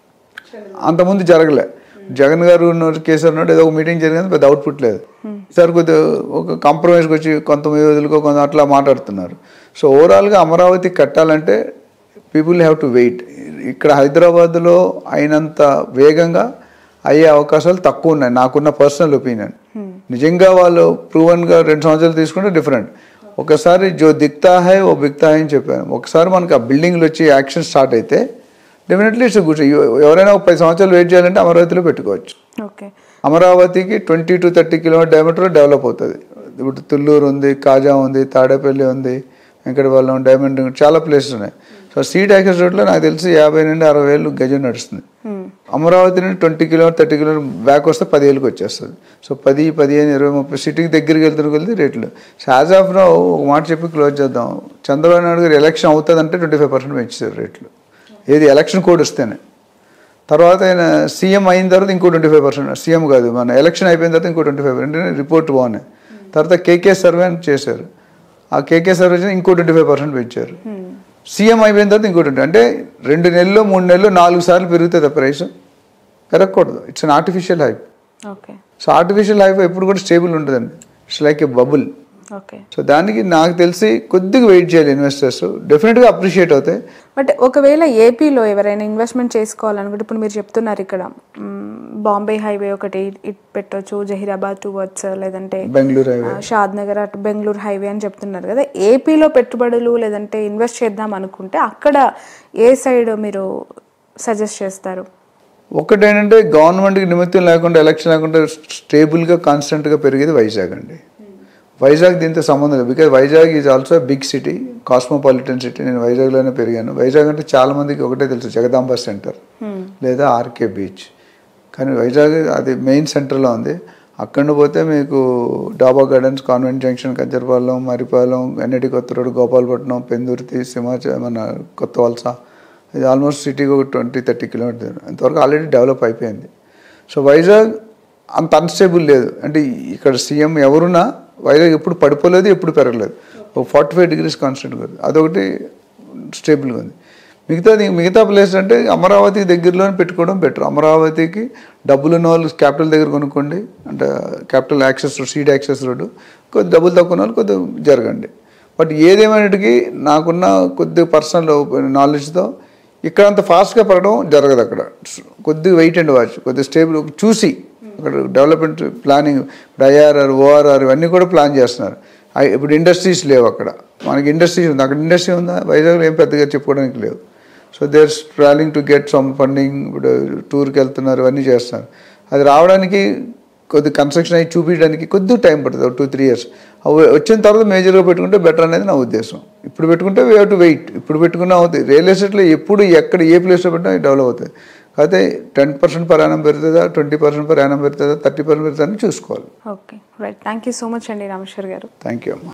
అంతకుముందు జరగలే జగన్ గారు ఉన్న కేసీఆర్ ఉన్నాడు ఏదో ఒక మీటింగ్ జరిగింది పెద్ద అవుట్పుట్ లేదు ఈసారి కొద్దిగా ఒక కాంప్రమైజ్కి వచ్చి కొంతమంది వదులుకో కొంత అట్లా మాట్లాడుతున్నారు సో ఓవరాల్గా అమరావతి కట్టాలంటే పీపుల్ హ్యావ్ టు వెయిట్ ఇక్కడ హైదరాబాద్లో అయినంత వేగంగా అయ్యే అవకాశాలు తక్కువ ఉన్నాయి నాకున్న పర్సనల్ ఒపీనియన్ నిజంగా వాళ్ళు ప్రూవన్గా రెండు సంవత్సరాలు తీసుకుంటే డిఫరెంట్ ఒకసారి జో దిక్తా హై ఓ బిక్తా హై అని చెప్పాను ఒకసారి మనకి ఆ బిల్డింగ్లు వచ్చి యాక్షన్ స్టార్ట్ అయితే డెఫినెట్లీ ఇట్స్ గుడ్ ఎవరైనా ఒక పది సంవత్సరాలు వెయిట్ చేయాలంటే అమరావతిలో పెట్టుకోవచ్చు ఓకే అమరావతికి twenty to thirty kilometre diameter develop అవుతుంది ఇప్పుడు తుళ్ళూరు ఉంది కాజా ఉంది తాడేపల్లి ఉంది వెంకటపాలెం డైమండ్ రింగ్ చాలా ప్లేసెస్ ఉన్నాయి సో సీట్ యాక్సెస్ రోడ్లో నాకు తెలిసి యాభై నుండి అరవై వేలు గజం నడుస్తుంది అమరావతి నుండి twenty kilometre thirty kilometre back వస్తే పదివేలకు వచ్చేస్తుంది సో పది పదిహేను ఇరవై ముప్పై సిటీకి దగ్గరికి వెళ్తున్న కొలిది రేట్లు సో యాజ్ ఆఫ్ నో ఒక మాట చెప్పి క్లోజ్ చేద్దాం చంద్రబాబు నాయుడు గారు ఎలక్షన్ అవుతుందంటే ట్వంటీ ఫైవ్ పర్సెంట్ పెంచారు రేట్లు ఏది ఎలక్షన్ కోడ్ వస్తేనే తర్వాత ఆయన సీఎం అయిన తర్వాత ఇంకో ట్వంటీ ఫైవ్ పర్సెంట్ సీఎం కాదు మన ఎలక్షన్ అయిపోయిన తర్వాత ఇంకో ట్వంటీ ఫైవ్ పర్సెంట్ రిపోర్ట్ బాగున్నాయి తర్వాత కేకే సర్వే అని చేశారు ఆ కేకే సర్వే చేసి ఇంకో ట్వంటీ ఫైవ్ పర్సెంట్ పెంచారు సీఎం అయిపోయిన తర్వాత ఇంకో ట్వంటీ అంటే రెండు నెలలు మూడు నెలలు నాలుగు సార్లు పెరుగుతుంది ఆ ప్రైస్ పెరగకూడదు it's an artificial hype okay so artificial hype ఎప్పుడు కూడా స్టేబుల్ ఉంటుందండి it's like a bubble okay so దానికి నాకు తెలిసి కొద్దిగా వెయిట్ చేయాలి ఇన్వెస్టర్స్ డెఫినెట్గా అప్రిషియేట్ అవుతాయి బట్ ఒకవేళ ఏపీలో ఎవరైనా ఇన్వెస్ట్మెంట్ చేసుకోవాలనుకుంటే ఇప్పుడు మీరు చెప్తున్నారు ఇక్కడ మ్, బాంబే హైవే ఒకటి ఇట్ పెట్టొచ్చు జహీరాబాద్ టువర్డ్స్ లేదంటే బెంగళూరు హైవే ఆ, షాద్ నగర్ అటు బెంగళూరు హైవే అని చెప్తున్నారు కదా ఏపీలో పెట్టుబడులు లేదంటే ఇన్వెస్ట్ చేద్దాం అనుకుంటే అక్కడ ఏ సైడ్ మీరు సజెస్ట్ చేస్తారు ఒకటేంటంటే గవర్నమెంట్కి నిమిత్తం లేకుండా ఎలక్షన్ లేకుండా స్టేబుల్గా కాన్స్టెంట్గా పెరిగేది వైజాగ్ అండి వైజాగ్ దీంతో సంబంధం లేదు because Vizag is also big city cosmopolitan city నేను వైజాగ్లోనే పెరిగాను వైజాగ్ అంటే చాలా మందికి ఒకటే తెలుసు జగదాంబ సెంటర్ లేదా ఆర్కే బీచ్ కానీ వైజాగ్ అది మెయిన్ సెంటర్లో ఉంది అక్కడ పోతే మీకు Daba gardens convent junction Kancharapalem Marripalem NIT కొత్త రోడ్ గోపాలపట్నం పెందుర్తి సింహాచ మన కొత్త వలస ఇది ఆల్మోస్ట్ సిటీకి ఒక ట్వంటీ థర్టీ కిలోమీటర్ ఇంతవరకు ఆల్రెడీ డెవలప్ అయిపోయింది సో వైజాగ్ అంత అన్స్టేబుల్ లేదు అంటే ఇక్కడ సీఎం ఎవరున్నా వైజాగ్ ఎప్పుడు పడిపోలేదు ఎప్పుడు పెరగలేదు ఒక ఫార్టీ ఫైవ్ డిగ్రీస్ కాన్స్టెంట్గా ఉంది అదొకటి స్టేబుల్గా ఉంది మిగతాది మిగతా ప్లేస్ అంటే అమరావతికి దగ్గరలోనే పెట్టుకోవడం బెటర్ అమరావతికి డబ్బులు ఉన్న వాళ్ళు క్యాపిటల్ దగ్గర కొనుక్కోండి అంటే capital access road seed access road కొద్ది డబ్బులు తక్కువ ఉన్న వాళ్ళు కొద్దిగా జరగండి బట్ ఏదేమైనటికీ నాకున్న కొద్ది పర్సనల్ నాలెడ్జ్తో ఇక్కడ అంత ఫాస్ట్గా పడడం జరగదు అక్కడ కొద్దిగా వెయిట్ అండ్ వాచ్ కొద్దిగా స్టేబుల్ చూసి అక్కడ డెవలప్మెంట్ ప్లానింగ్ ఇప్పుడు ఐఆర్ఆర్ ఓఆర్ఆర్ ఇవన్నీ కూడా ప్లాన్ చేస్తున్నారు ఐ- ఇప్పుడు ఇండస్ట్రీస్ లేవు అక్కడ మనకి ఇండస్ట్రీస్ ఉంది అక్కడ ఇండస్ట్రీ ఉందా వైజాగ్లో ఏం పెద్దగా చెప్పుకోవడానికి లేవు so they are travelling to get some funding ఇప్పుడు టూర్కి వెళ్తున్నారు ఇవన్నీ చేస్తున్నారు అది రావడానికి కొద్ది కన్స్ట్రక్షన్ అయ్యి చూపించడానికి కొద్దిగా టైం పడుతుంది టూ త్రీ ఇయర్స్ వచ్చిన తర్వాత మేజర్గా పెట్టుకుంటే బెటర్ అనేది నా ఉద్దేశం ఇప్పుడు పెట్టుకుంటే వీ హ్యావ్ టు వెయిట్ ఇప్పుడు పెట్టుకున్నా అవుతుంది రియల్ ఎస్టేట్లో ఎప్పుడు ఎక్కడ ఏ ప్లేస్లో పెట్టినా డెవలప్ అవుతుంది కాకపోతే టెన్ పర్సెంట్ పర్ యానం పెరుగుతుందా ట్వంటీ పర్సెంట్ పర్ యానం పెరుగుతుందా థర్టీ పర్సెంట్ పెరుగుతుందా అని చూసుకోవాలి okay right thank you so much అండి రామేశ్వర్ గారు థ్యాంక్ యూ అమ్మా